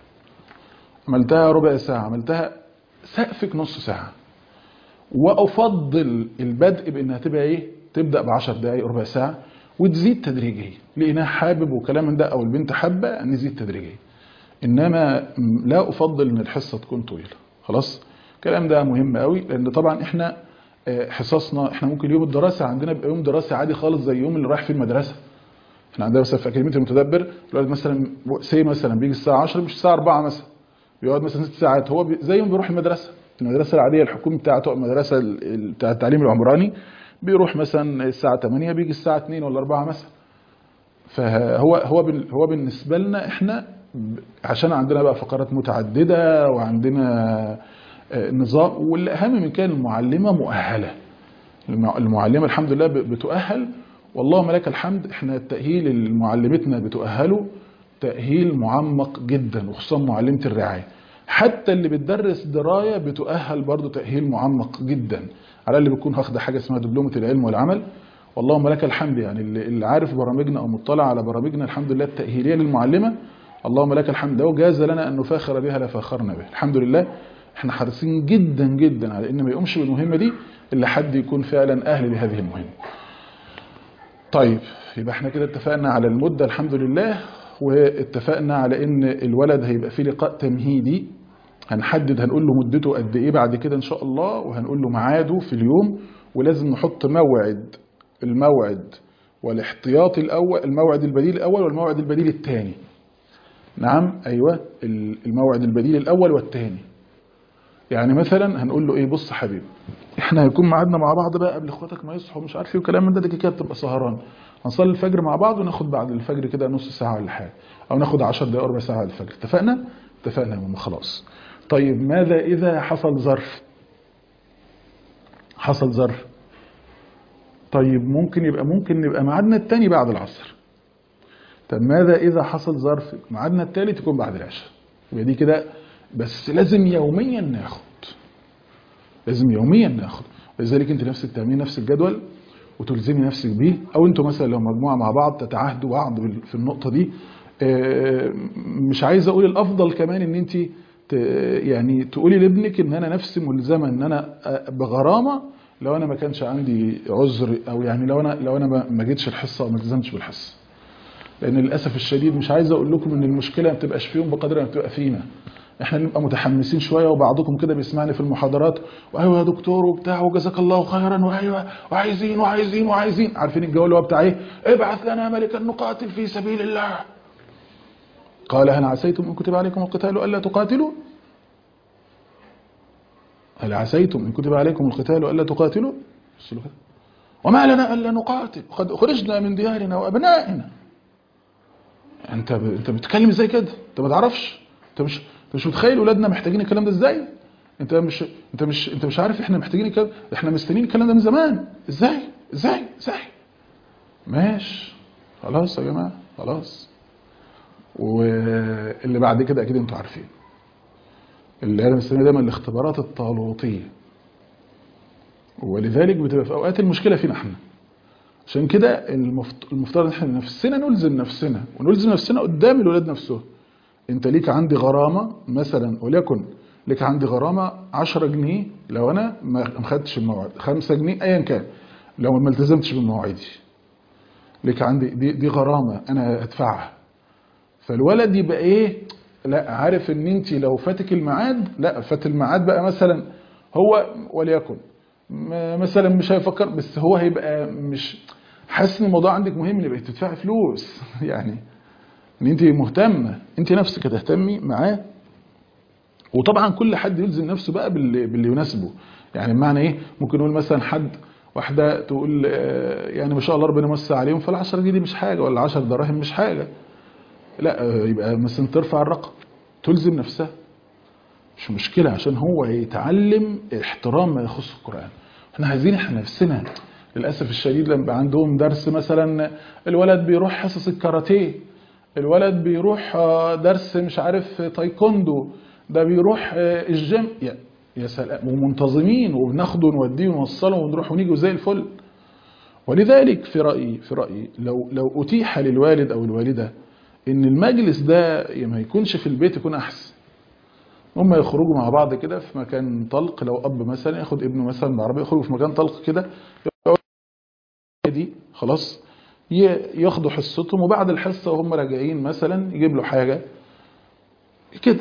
عملتها ربع ساعه عملتها سقفك نص ساعه وافضل البدء بانها تبقى ايه تبدا ب 10 دقائق ربع ساعه وتزيد تدريجيا لقيناه حابب وكلام من ده او البنت حابه نزيد تدريجيا انما م- لا افضل ان الحصه تكون طويله خلاص الكلام ده مهم قوي لان طبعا احنا آه، حصصنا احنا ممكن يوم الدراسه عندنا يبقى يوم دراسي عادي خالص زي يوم اللي رايح فيه المدرسه احنا عندنا مثلا في اكاديميه المتدبر الولد مثلا سي مثلا بيجي الساعه 10 مش الساعه 4 مثلا بيقعد مثلا ست ساعات هو بي زي ما بيروح المدرسه المدرسه العاديه الحكومي بتاعته المدرسه ال- ال- بتاع التعليم العمراني بيروح مثلا الساعه 8 بيجي الساعه 2 ولا 4 مثلا فهو هو بال- هو بالنسبه لنا احنا ب- عشان عندنا بقى فقرات متعدده وعندنا آه، نظام والاهم من كان المعلمه مؤهله المع- المعلمه الحمد لله ب- بتؤهل والله لك الحمد احنا التاهيل اللي معلمتنا بتؤهله تاهيل معمق جدا وخصوصا معلمه الرعايه حتى اللي بتدرس درايه بتؤهل برضه تاهيل معمق جدا على اللي بتكون واخده حاجه اسمها دبلومه العلم والعمل واللهم لك الحمد يعني اللي اللي عارف برامجنا او مطلع على برامجنا الحمد لله التاهيليه للمعلمه اللهم لك الحمد لو جاز لنا ان نفاخر بها لفاخرنا بها الحمد لله احنا حريصين جدا جدا على ان ما يقومش بالمهمه دي الا حد يكون فعلا اهل لهذه المهمه طيب يبقى احنا كده اتفقنا على المدة الحمد لله واتفقنا على ان الولد هيبقى فيه لقاء تمهيدي هنحدد هنقول له مدته قد ايه بعد كده ان شاء الله وهنقول له ميعاده في اليوم ولازم نحط موعد الموعد والاحتياطي الأول الموعد البديل الأول والموعد البديل الثاني نعم أيوة الموعد البديل الأول والثاني يعني مثلا هنقول له ايه بص يا حبيبي احنا هيكون ميعادنا مع بعض بقى قبل اخواتك ما يصحوا مش عارف ايه وكلام من ده دي كده بتبقى سهران هنصلي الفجر مع بعض وناخد بعد الفجر كده نص ساعه ولا حاجه او ناخد 10 دقائق ربع ساعه بعد الفجر اتفقنا اتفقنا يا ماما خلاص طيب ماذا اذا حصل ظرف حصل ظرف طيب ممكن يبقى ممكن يبقى ميعادنا الثاني بعد العصر طب ماذا اذا حصل ظرف ميعادنا الثالث يكون بعد العشاء يبقى دي كده بس لازم يوميا ناخد لازم يوميا ناخد لذلك انت نفسك تعملي نفس الجدول وتلزمي نفسك بيه او انتوا مثلا لو مجموعه مع بعض تتعاهدوا بعض في النقطه دي مش عايز اقول الافضل كمان ان انت يعني تقولي لابنك ان انا نفسي ملزمه ان انا بغرامه لو انا ما كانش عندي عذر او يعني لو انا لو انا ما جيتش الحصه او ما التزمتش بالحصه لان للاسف الشديد مش عايز اقول لكم ان المشكله ما بتبقاش فيهم بقدر ما بتبقى فينا احنا نبقى متحمسين شويه وبعضكم كده بيسمعني في المحاضرات وايوه يا دكتور وبتاع وجزاك الله خيرا وايوه وعايزين وعايزين وعايزين عارفين الجو اللي هو بتاع ايه ابعث لنا ملكا نقاتل في سبيل الله قال هل عسيتم ان كتب عليكم القتال الا تقاتلوا هل عسيتم ان كتب عليكم القتال الا تقاتلوا وما لنا الا نقاتل وقد اخرجنا من ديارنا وابنائنا انت ب... انت بتتكلم ازاي كده انت ما تعرفش انت مش انت مش متخيل ولادنا محتاجين الكلام ده ازاي انت مش انت مش انت مش عارف احنا محتاجين الكلام احنا مستنيين الكلام ده من زمان ازاي ازاي ازاي ماشي خلاص يا جماعه خلاص واللي بعد كده اكيد انتوا عارفين اللي انا بسميها دايما الاختبارات الطالوتيه ولذلك بتبقى في اوقات المشكله فينا احنا عشان كده المفترض احنا نفسنا نلزم نفسنا ونلزم نفسنا قدام الولاد نفسهم انت ليك عندي غرامه مثلا وليكن ليك عندي غرامه 10 جنيه لو انا ما خدتش الموعد 5 جنيه ايا كان لو ما التزمتش بمواعيدي ليك عندي دي دي غرامه انا ادفعها فالولد يبقى ايه لا عارف ان انت لو فاتك الميعاد لا فات الميعاد بقى مثلا هو وليكن مثلا مش هيفكر بس هو هيبقى مش حاسس ان الموضوع عندك مهم ان يبقى تدفعي فلوس يعني ان انت مهتمه انت نفسك هتهتمي معاه وطبعا كل حد يلزم نفسه بقى باللي, باللي يناسبه يعني بمعنى ايه ممكن نقول مثلا حد واحده تقول يعني ما شاء الله ربنا يمسي عليهم فال10 جنيه دي مش حاجه ولا 10 دراهم مش حاجه لا يبقى مثلا ترفع الرقم تلزم نفسها مش مشكله عشان هو يتعلم احترام ما يخص القران احنا عايزين احنا نفسنا للاسف الشديد لما عندهم درس مثلا الولد بيروح حصص الكاراتيه الولد بيروح درس مش عارف تايكوندو ده بيروح الجيم يا, يا سلام ومنتظمين وبناخده ونوديه ونوصله ونروح ونيجي زي الفل ولذلك في رأيي في رأيي لو لو أتيح للوالد أو الوالدة إن المجلس ده ما يكونش في البيت يكون أحسن هم يخرجوا مع بعض كده في مكان طلق لو أب مثلا ياخد ابنه مثلا بعربية يخرجوا في مكان طلق كده دي خلاص ياخدوا حصتهم وبعد الحصة وهم راجعين مثلا يجيب له حاجة كده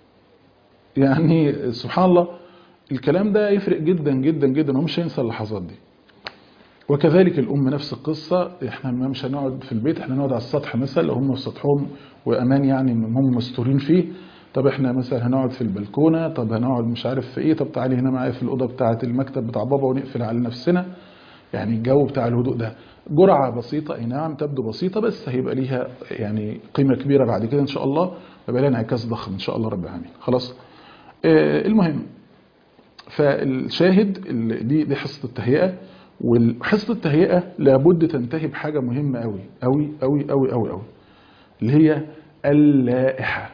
يعني سبحان الله الكلام ده يفرق جدا جدا جدا ومش هينسى اللحظات دي وكذلك الأم نفس القصة احنا مش هنقعد في البيت احنا نقعد على السطح مثلا لو هم في سطحهم وأمان يعني ان هم مستورين فيه طب احنا مثلا هنقعد في البلكونة طب هنقعد مش عارف في ايه طب تعالي هنا معايا في الأوضة بتاعة المكتب بتاع بابا ونقفل على نفسنا يعني الجو بتاع الهدوء ده جرعة بسيطة اي نعم تبدو بسيطة بس هيبقى ليها يعني قيمة كبيرة بعد كده ان شاء الله ويبقى لها انعكاس ضخم ان شاء الله رب العالمين خلاص آه المهم فالشاهد دي دي حصة التهيئة وحصة التهيئة لابد تنتهي بحاجة مهمة قوي قوي قوي قوي قوي قوي اللي هي اللائحة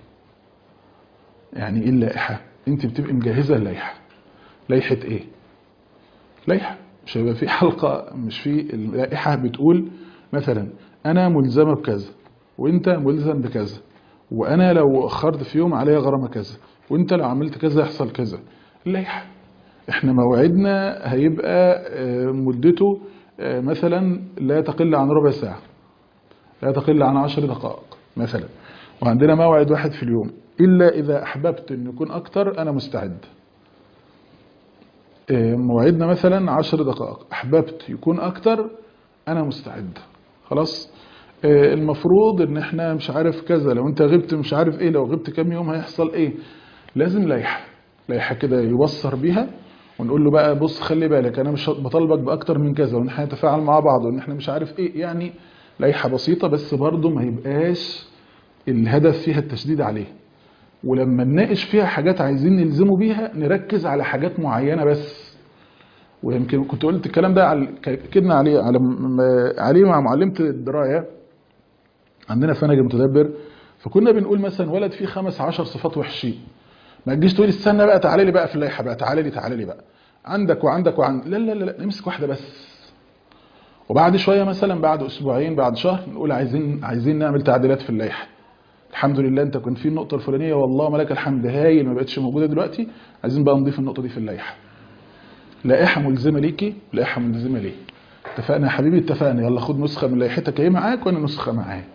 يعني ايه اللائحة انت بتبقي مجهزة اللائحة لائحة ايه لائحة مش هيبقى في حلقة مش في اللائحة بتقول مثلا أنا ملزمة بكذا وأنت ملزم بكذا وأنا لو أخرت في يوم عليا غرامة كذا وأنت لو عملت كذا يحصل كذا اللائحة احنا موعدنا هيبقى مدته مثلا لا تقل عن ربع ساعة لا تقل عن عشر دقائق مثلا وعندنا موعد واحد في اليوم إلا إذا أحببت أن يكون أكتر أنا مستعد موعدنا مثلا عشر دقائق أحببت يكون أكتر انا مستعد خلاص آه، المفروض ان احنا مش عارف كذا لو انت غبت مش عارف ايه لو غبت كام يوم هيحصل ايه لازم لائحه لائحه كده يبصر بيها ونقول له بقى بص خلي بالك انا مش بطالبك باكتر من كذا وان احنا نتفاعل مع بعض وان احنا مش عارف ايه يعني لائحه بسيطه بس برضه ما يبقاش الهدف فيها التشديد عليه ولما نناقش فيها حاجات عايزين نلزمه بيها نركز على حاجات معينه بس ويمكن كنت قلت الكلام ده على كدنا عليه على م- عليه مع معلمه الدرايه عندنا في منهج المتدبر فكنا بنقول مثلا ولد فيه خمس عشر صفات وحشين ما تجيش تقولي استنى بقى تعالى لي بقى في اللائحه بقى تعالى لي تعالى لي بقى عندك وعندك وعندك لا لا لا, لا نمسك واحده بس وبعد شويه مثلا بعد اسبوعين بعد شهر نقول عايزين عايزين نعمل تعديلات في اللائحه الحمد لله انت كنت في النقطه الفلانيه والله ما لك الحمد هايل ما بقتش موجوده دلوقتي عايزين بقى نضيف النقطه دي في اللائحه لائحه ملزمه ليكي لائحه ملزمه ليه اتفقنا يا حبيبي اتفقنا يلا خد نسخه من لائحتك ايه معاك وانا نسخه معايا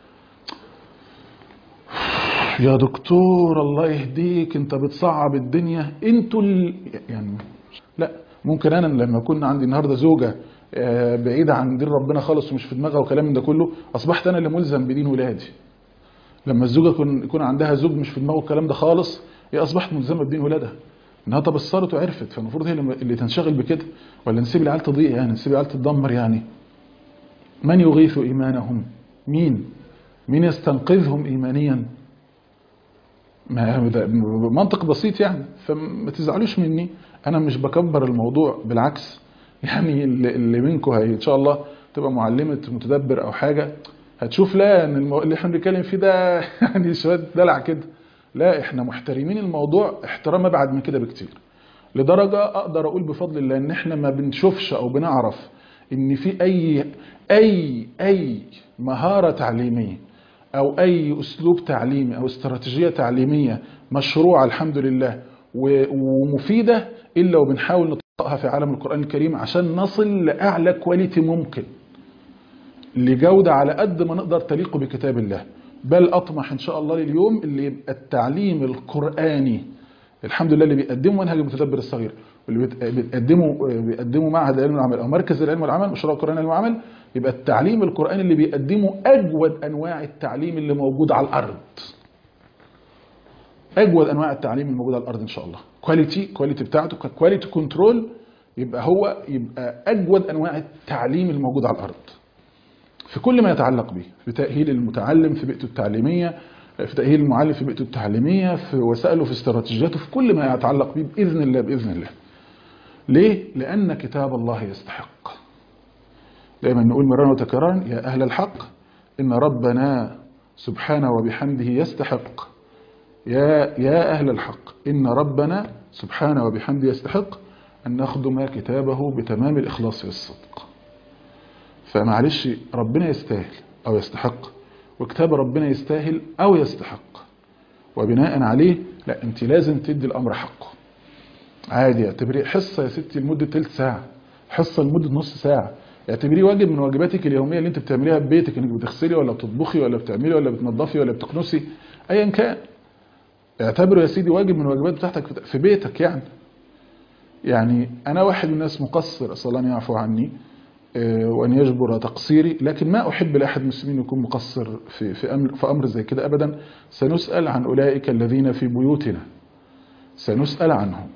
يا دكتور الله يهديك انت بتصعب الدنيا انتوا ال... يعني لا ممكن انا لما يكون عندي النهارده زوجه آه، بعيده عن دين ربنا خالص ومش في دماغها وكلام من ده كله اصبحت انا اللي ملزم بدين ولادي لما الزوجه يكون يكون عندها زوج مش في دماغه الكلام ده خالص هي اصبحت ملزمه بدين ولادها انها تبصرت وعرفت فالمفروض هي اللي اللي تنشغل بكده ولا نسيب العيال تضيع يعني نسيب العيال تتدمر يعني من يغيث ايمانهم مين مين يستنقذهم ايمانيا ما ده منطق بسيط يعني فما تزعلوش مني انا مش بكبر الموضوع بالعكس يعني اللي اللي منكم هي ان شاء الله تبقى معلمه متدبر او حاجه هتشوف لا ان المو... اللي احنا بنتكلم فيه ده يعني شويه دلع كده لا احنا محترمين الموضوع احترام ابعد من كده بكتير لدرجه اقدر اقول بفضل الله ان احنا ما بنشوفش او بنعرف ان في اي اي اي مهاره تعليميه او اي اسلوب تعليمي او استراتيجيه تعليميه مشروعه الحمد لله و- ومفيده الا وبنحاول نطبقها في عالم القران الكريم عشان نصل لاعلى كواليتي ممكن لجوده على قد ما نقدر تليق بكتاب الله بل اطمح ان شاء الله لليوم اللي يبقى التعليم القراني الحمد لله اللي بيقدمه منهج المتدبر الصغير واللي بيت- بيقدمه بيقدمه معهد العلم والعمل او مركز العلم والعمل مشروع القران العلم والعمل يبقى التعليم القراني اللي بيقدمه اجود انواع التعليم اللي موجود على الارض اجود انواع التعليم الموجود على الارض ان شاء الله كواليتي كواليتي بتاعته كواليتي كنترول يبقى هو يبقى اجود انواع التعليم الموجود على الارض في كل ما يتعلق به في تأهيل المتعلم في بيئته التعليمية في تأهيل المعلم في بيئته التعليمية في وسائله في استراتيجياته في كل ما يتعلق به بإذن الله بإذن الله ليه؟ لأن كتاب الله يستحق دائما نقول مرارا وتكرارا يا أهل الحق إن ربنا سبحانه وبحمده يستحق يا يا أهل الحق إن ربنا سبحانه وبحمده يستحق أن نخدم كتابه بتمام الإخلاص والصدق فمعلش ربنا يستاهل أو يستحق وكتاب ربنا يستاهل أو يستحق وبناء عليه لا أنت لازم تدي الأمر حقه عادي اعتبريه حصة يا ستي لمدة تلت ساعة حصة لمدة نص ساعة اعتبريه واجب من واجباتك اليومية اللي انت بتعمليها في بيتك انك بتغسلي ولا بتطبخي ولا بتعملي ولا بتنظفي ولا بتكنسي ايا كان اعتبره يا سيدي واجب من الواجبات بتاعتك في بيتك يعني يعني انا واحد من الناس مقصر اسال الله ان يعفو عني آه، وان يجبر تقصيري لكن ما احب لاحد المسلمين يكون مقصر في في امر في امر زي كده ابدا سنسال عن اولئك الذين في بيوتنا سنسال عنهم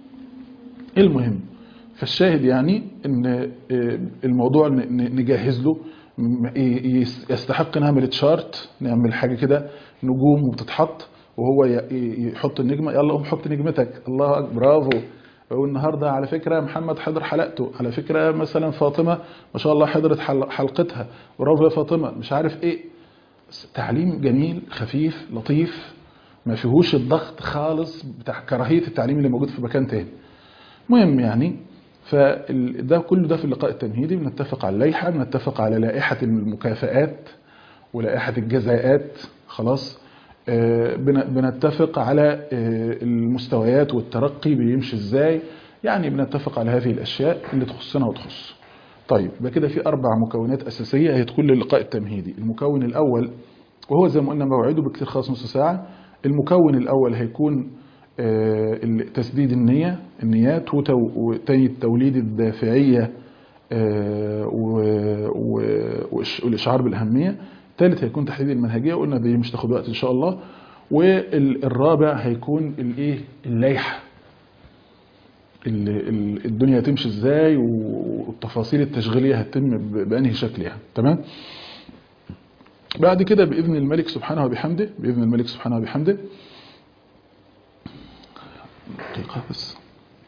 المهم فالشاهد يعني ان آه، الموضوع ن- ن- نجهز له م- ي- يس- يستحق نعمل تشارت نعمل حاجه كده نجوم وبتتحط وهو ي- ي- يحط النجمه يلا قوم حط نجمتك الله أكبر، برافو والنهارده على فكره محمد حضر حلقته على فكره مثلا فاطمه ما شاء الله حضرت حل- حلقتها برافو يا فاطمه مش عارف ايه تعليم جميل خفيف لطيف ما فيهوش الضغط خالص بتاع كراهيه التعليم اللي موجود في مكان تاني مهم يعني فده كله ده في اللقاء التمهيدي بنتفق على اللائحه بنتفق على لائحه المكافآت ولائحه الجزاءات خلاص آه، بن- بنتفق على آه، المستويات والترقي بيمشي ازاي يعني بنتفق على هذه الاشياء اللي تخصنا وتخص طيب يبقى كده في اربع مكونات اساسيه هيدخل اللقاء التمهيدي المكون الاول وهو زي ما قلنا موعده بكتير خالص نص ساعه المكون الاول هيكون آه، ال- تسديد النية النيات وتو- وتاني التوليد الدافعية آه، و- و- والإش- والإشعار بالأهمية الثالث هيكون تحديد المنهجية قلنا دي مش تاخد وقت إن شاء الله والرابع هيكون الإيه اللائحة ال- ال- الدنيا هتمشي ازاي والتفاصيل التشغيليه هتتم ب- بانهي شكل يعني تمام بعد كده باذن الملك سبحانه وبحمده باذن الملك سبحانه وبحمده دقيقه بس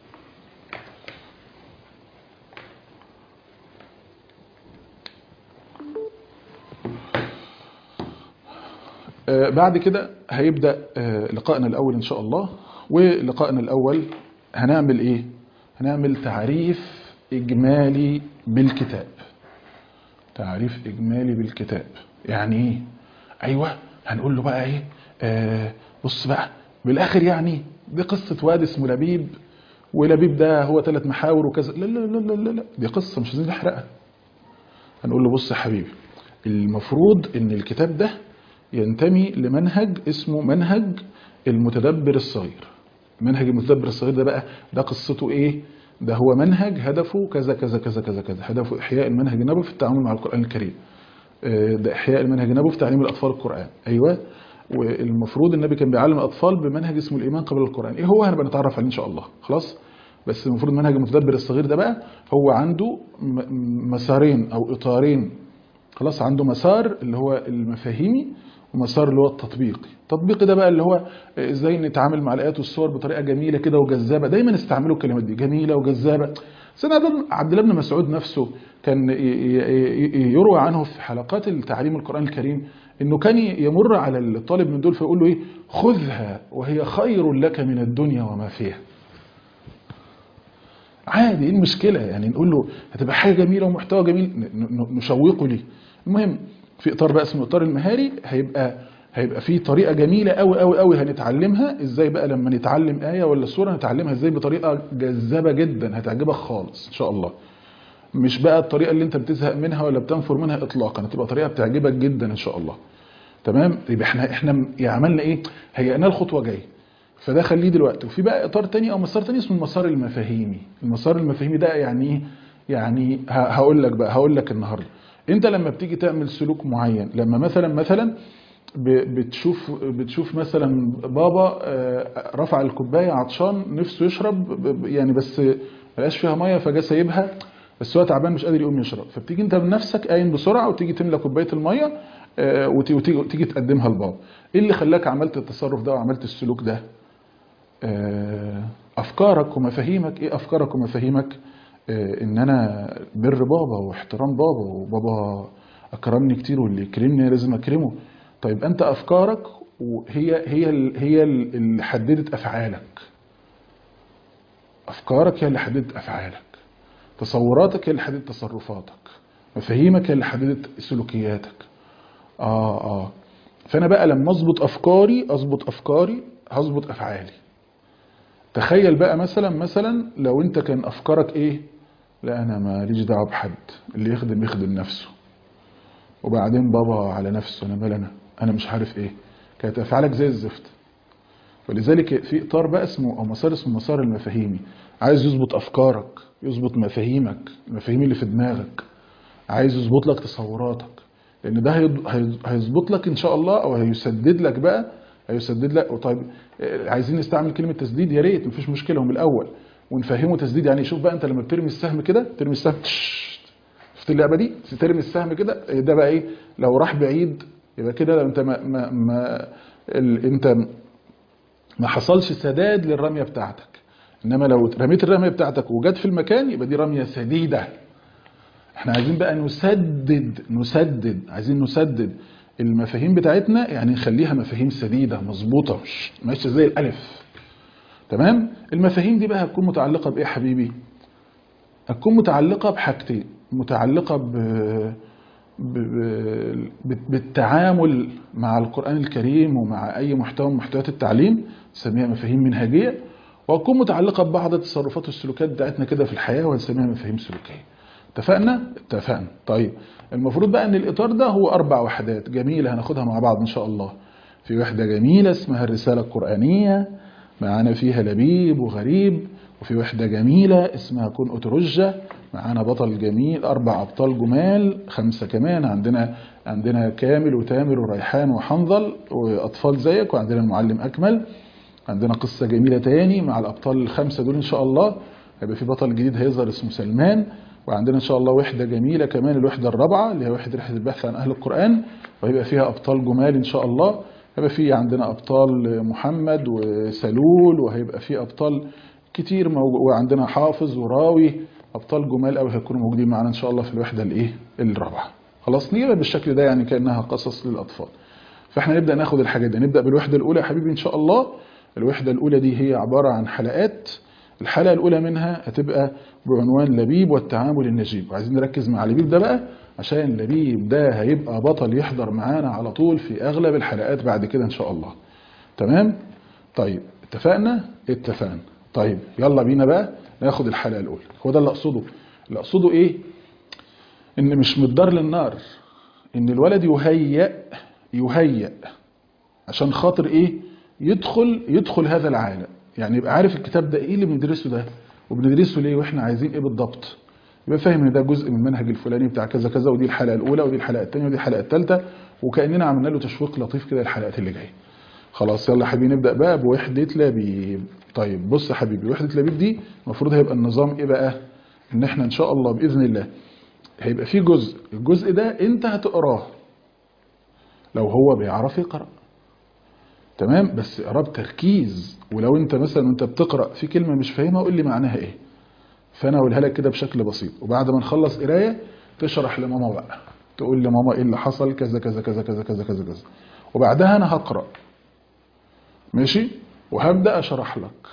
آه، بعد كده هيبدا آه، لقائنا الاول ان شاء الله ولقائنا الاول هنعمل ايه هنعمل تعريف اجمالي بالكتاب تعريف اجمالي بالكتاب يعني ايه ايوه هنقول له بقى ايه آه بص بقى بالاخر يعني دي قصه واد اسمه لبيب ولبيب ده هو ثلاث محاور وكذا لا لا لا لا لا, لا. دي قصه مش عايزين نحرقها هنقول له بص يا حبيبي المفروض ان الكتاب ده ينتمي لمنهج اسمه منهج المتدبر الصغير منهج المتدبر الصغير ده بقى ده قصته ايه ده هو منهج هدفه كذا كذا كذا كذا كذا هدفه احياء المنهج النبوي في التعامل مع القران الكريم آه، ده احياء المنهج النبوي في تعليم الاطفال القران ايوه والمفروض النبي كان بيعلم الاطفال بمنهج اسمه الايمان قبل القران ايه هو هنبقى نتعرف عليه ان شاء الله خلاص بس المفروض منهج المتدبر الصغير ده بقى هو عنده م- مسارين او اطارين خلاص عنده مسار اللي هو المفاهيمي ومسار اللي هو التطبيقي التطبيقي ده بقى اللي هو ازاي نتعامل مع الايات والصور بطريقه جميله كده وجذابه دايما استعملوا الكلمات دي جميله وجذابه سيدنا عبد الله بن مسعود نفسه كان ي- ي- ي- يروى عنه في حلقات التعليم القران الكريم انه كان يمر على الطالب من دول فيقول له ايه خذها وهي خير لك من الدنيا وما فيها عادي ايه المشكله يعني نقول له هتبقى حاجه جميله ومحتوى جميل ن- ن- نشوقه ليه المهم في اطار بقى اسمه الاطار المهاري هيبقى هيبقى في طريقه جميله قوي قوي قوي هنتعلمها ازاي بقى لما نتعلم ايه ولا سوره نتعلمها ازاي بطريقه جذابه جدا هتعجبك خالص ان شاء الله مش بقى الطريقه اللي انت بتزهق منها ولا بتنفر منها اطلاقا هتبقى طريقه بتعجبك جدا ان شاء الله تمام يبقى احنا احنا عملنا ايه هيئنا الخطوه جايه فده خليه دلوقتي وفي بقى اطار تاني او مسار تاني اسمه المسار المفاهيمي المسار المفاهيمي ده يعني ايه يعني ه- هقول لك بقى هقول لك النهارده انت لما بتيجي تعمل سلوك معين لما مثلا مثلا ب- بتشوف بتشوف مثلا بابا آه، رفع الكوبايه عطشان نفسه يشرب ب- ب- يعني بس ملقاش فيها ميه فجاه سايبها بس هو تعبان مش قادر يقوم يشرب فبتيجي انت بنفسك قايم بسرعه وتيجي تملى كوبايه الميه آه، وتي- وتيجي وتيجي تقدمها لبابا ايه اللي خلاك عملت التصرف ده وعملت السلوك ده آه، افكارك ومفاهيمك ايه افكارك ومفاهيمك آه، ان انا بر بابا واحترام بابا وبابا اكرمني كتير واللي يكرمني لازم اكرمه طيب انت افكارك وهي هي ال- هي ال- اللي حددت افعالك افكارك هي اللي حددت افعالك تصوراتك هي اللي حددت تصرفاتك مفاهيمك هي اللي حددت سلوكياتك اه اه فانا بقى لما اظبط افكاري اظبط افكاري هظبط افعالي تخيل بقى مثلا مثلا لو انت كان افكارك ايه لا انا ماليش دعوه بحد اللي يخدم يخدم نفسه وبعدين بابا على نفسه انا مال انا انا مش عارف ايه كانت افعالك زي الزفت ولذلك في اطار بقى اسمه او مسار اسمه مسار المفاهيمي عايز يظبط افكارك يظبط مفاهيمك المفاهيم اللي في دماغك عايز يظبط لك تصوراتك لان ده هيض- هيض- هيظبط لك ان شاء الله او هيسدد لك بقى هيسدد لك طيب آه، عايزين نستعمل كلمه تسديد يا ريت مفيش مشكله من الاول ونفهمه تسديد يعني شوف بقى انت لما بترمي السهم كده ترمي السهم تشت. شفت اللعبه دي ترمي السهم كده ده بقى ايه لو راح بعيد يبقى كده لو انت ما, ما, ما ال انت ما حصلش سداد للرميه بتاعتك انما لو رميت الرميه بتاعتك وجت في المكان يبقى دي رميه سديده احنا عايزين بقى نسدد نسدد عايزين نسدد المفاهيم بتاعتنا يعني نخليها مفاهيم سديده مظبوطه مش ماشيه زي الالف تمام المفاهيم دي بقى هتكون متعلقه بايه يا حبيبي هتكون متعلقه بحاجتين متعلقه ب... ب... ب... بالتعامل مع القران الكريم ومع اي محتوى من محتويات التعليم نسميها مفاهيم منهجيه وهتكون متعلقه ببعض التصرفات والسلوكات بتاعتنا كده في الحياه وهنسميها مفاهيم سلوكيه اتفقنا اتفقنا طيب المفروض بقى ان الاطار ده هو اربع وحدات جميله هناخدها مع بعض ان شاء الله في وحده جميله اسمها الرساله القرانيه معانا فيها لبيب وغريب وفي وحدة جميلة اسمها كون أترجة معانا بطل جميل أربع أبطال جمال خمسة كمان عندنا عندنا كامل وتامر وريحان وحنظل وأطفال زيك وعندنا المعلم أكمل عندنا قصة جميلة تاني مع الأبطال الخمسة دول إن شاء الله هيبقى في بطل جديد هيظهر اسمه سلمان وعندنا إن شاء الله وحدة جميلة كمان الوحدة الرابعة اللي هي وحدة رحلة البحث عن أهل القرآن وهيبقى فيها أبطال جمال إن شاء الله هيبقى في عندنا أبطال محمد وسلول وهيبقى في أبطال كتير موجود وعندنا حافظ وراوي أبطال جمال قوي هيكونوا موجودين معانا إن شاء الله في الوحدة الإيه الرابعة خلاص نيجي بالشكل ده يعني كأنها قصص للأطفال فاحنا نبدأ ناخد الحاجات دي نبدأ بالوحدة الأولى يا حبيبي إن شاء الله الوحدة الأولى دي هي عبارة عن حلقات الحلقة الأولى منها هتبقى بعنوان لبيب والتعامل النجيب وعايزين نركز مع لبيب ده بقى عشان لبيب ده هيبقى بطل يحضر معانا على طول في أغلب الحلقات بعد كده إن شاء الله تمام طيب اتفقنا اتفقنا طيب يلا بينا بقى ناخد الحلقة الأولى هو ده اللي أقصده اللي أقصده إيه إن مش متدار للنار إن الولد يهيأ يهيأ عشان خاطر إيه يدخل يدخل هذا العالم يعني يبقى عارف الكتاب ده إيه اللي بندرسه ده وبندرسه ليه وإحنا عايزين إيه بالضبط يبقى فاهم ان ده جزء من المنهج الفلاني بتاع كذا كذا ودي الحلقه الاولى ودي الحلقه الثانيه ودي الحلقه الثالثه وكاننا عملنا له تشويق لطيف كده للحلقات اللي جايه خلاص يلا يا حبيبي نبدا بقى بوحده لبيب طيب بص يا حبيبي وحده لبيب دي المفروض هيبقى النظام ايه بقى ان احنا ان شاء الله باذن الله هيبقى في جزء الجزء ده انت هتقراه لو هو بيعرف يقرا تمام بس اقراه بتركيز ولو انت مثلا وانت بتقرا في كلمه مش فاهمها قول لي معناها ايه فانا اقولها لك كده بشكل بسيط وبعد ما نخلص قرايه تشرح لماما بقى تقول لماما ايه اللي حصل كذا كذا كذا كذا كذا كذا كذا وبعدها انا هقرا ماشي وهبدا اشرح لك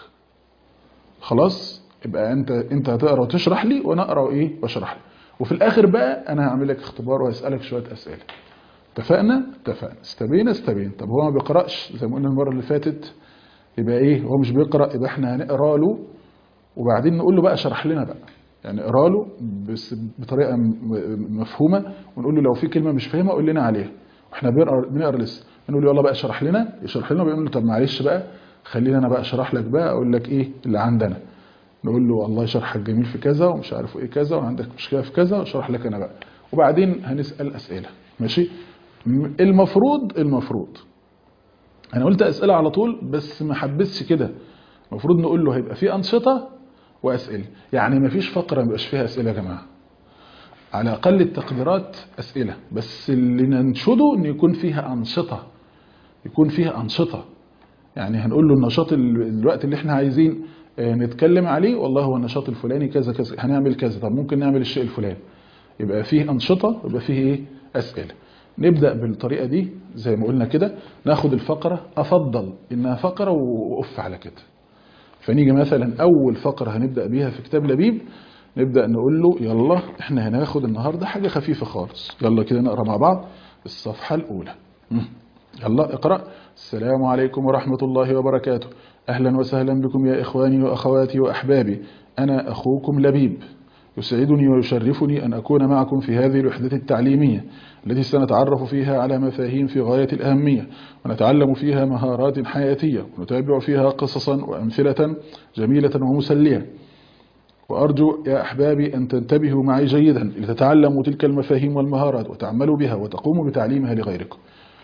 خلاص يبقى انت انت هتقرا وتشرح لي وانا اقرا وايه واشرح لك وفي الاخر بقى انا هعمل لك اختبار وهسالك شويه اسئله اتفقنا اتفقنا استبينا استبين طب هو ما بيقراش زي ما قلنا المره اللي فاتت يبقى ايه هو مش بيقرا يبقى احنا هنقرا له وبعدين نقول له بقى شرح لنا بقى يعني اقرا له بس بطريقه مفهومه ونقول له لو في كلمه مش فاهمها قول لنا عليها واحنا بنقرا بنقرا لسه نقول له يلا بقى شرح لنا يشرح لنا ويقول له طب معلش بقى خلينا انا بقى اشرح لك بقى اقول لك ايه اللي عندنا نقول له والله شرحك جميل في كذا ومش عارف ايه كذا وعندك مشكله في كذا واشرح لك انا بقى وبعدين هنسال اسئله ماشي المفروض المفروض انا قلت اسئله على طول بس ما حبسش كده المفروض نقول له هيبقى في انشطه واسئله يعني ما فيش فقره ما يبقاش فيها اسئله يا جماعه على اقل التقديرات اسئله بس اللي ننشده ان يكون فيها انشطه يكون فيها انشطه يعني هنقول له النشاط الوقت اللي احنا عايزين نتكلم عليه والله هو النشاط الفلاني كذا كذا هنعمل كذا طب ممكن نعمل الشيء الفلاني يبقى فيه انشطه يبقى فيه ايه اسئله نبدا بالطريقه دي زي ما قلنا كده ناخد الفقره افضل انها فقره واقف على كده فنيجي مثلا اول فقره هنبدا بيها في كتاب لبيب نبدا نقول له يلا احنا هناخد النهارده حاجه خفيفه خالص يلا كده نقرا مع بعض الصفحه الاولى يلا اقرا السلام عليكم ورحمه الله وبركاته اهلا وسهلا بكم يا اخواني واخواتي واحبابي انا اخوكم لبيب يسعدني ويشرفني أن أكون معكم في هذه الوحدة التعليمية التي سنتعرف فيها على مفاهيم في غاية الأهمية ونتعلم فيها مهارات حياتية ونتابع فيها قصصا وأمثلة جميلة ومسلية وأرجو يا أحبابي أن تنتبهوا معي جيدا لتتعلموا تلك المفاهيم والمهارات وتعملوا بها وتقوموا بتعليمها لغيركم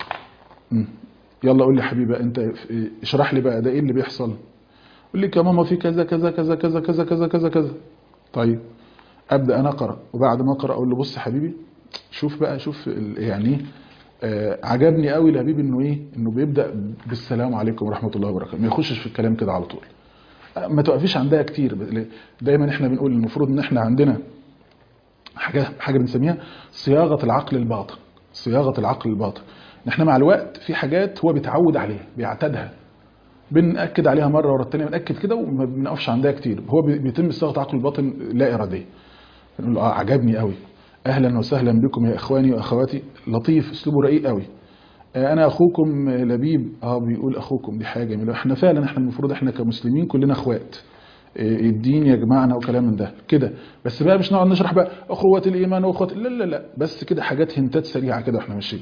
يلا قول لي حبيبي أنت اشرح لي بقى ده إيه اللي بيحصل قول لي يا ماما في كذا كذا كذا كذا كذا كذا كذا كذا طيب ابدا انا اقرا وبعد ما اقرا اقول له بص يا حبيبي شوف بقى شوف يعني آه عجبني قوي لبيب انه ايه انه بيبدا بالسلام عليكم ورحمه الله وبركاته ما يخشش في الكلام كده على طول آه ما توقفيش عندها كتير دايما احنا بنقول المفروض ان احنا عندنا حاجه حاجه بنسميها صياغه العقل الباطن صياغه العقل الباطن ان احنا مع الوقت في حاجات هو بيتعود عليها بيعتادها بنأكد عليها مرة ورا الثانية بنأكد كده وما بنقفش عندها كتير هو بيتم صياغة عقل الباطن لا إرادية نقول له اه عجبني قوي اهلا وسهلا بكم يا اخواني واخواتي لطيف اسلوبه رقيق قوي آه انا اخوكم لبيب اه بيقول اخوكم دي حاجه جميله احنا فعلا احنا المفروض احنا كمسلمين كلنا اخوات آه الدين يجمعنا وكلام من ده كده بس بقى مش نقعد نشرح بقى اخوه الايمان واخوه لا لا لا بس كده حاجات هنتات سريعه كده واحنا ماشيين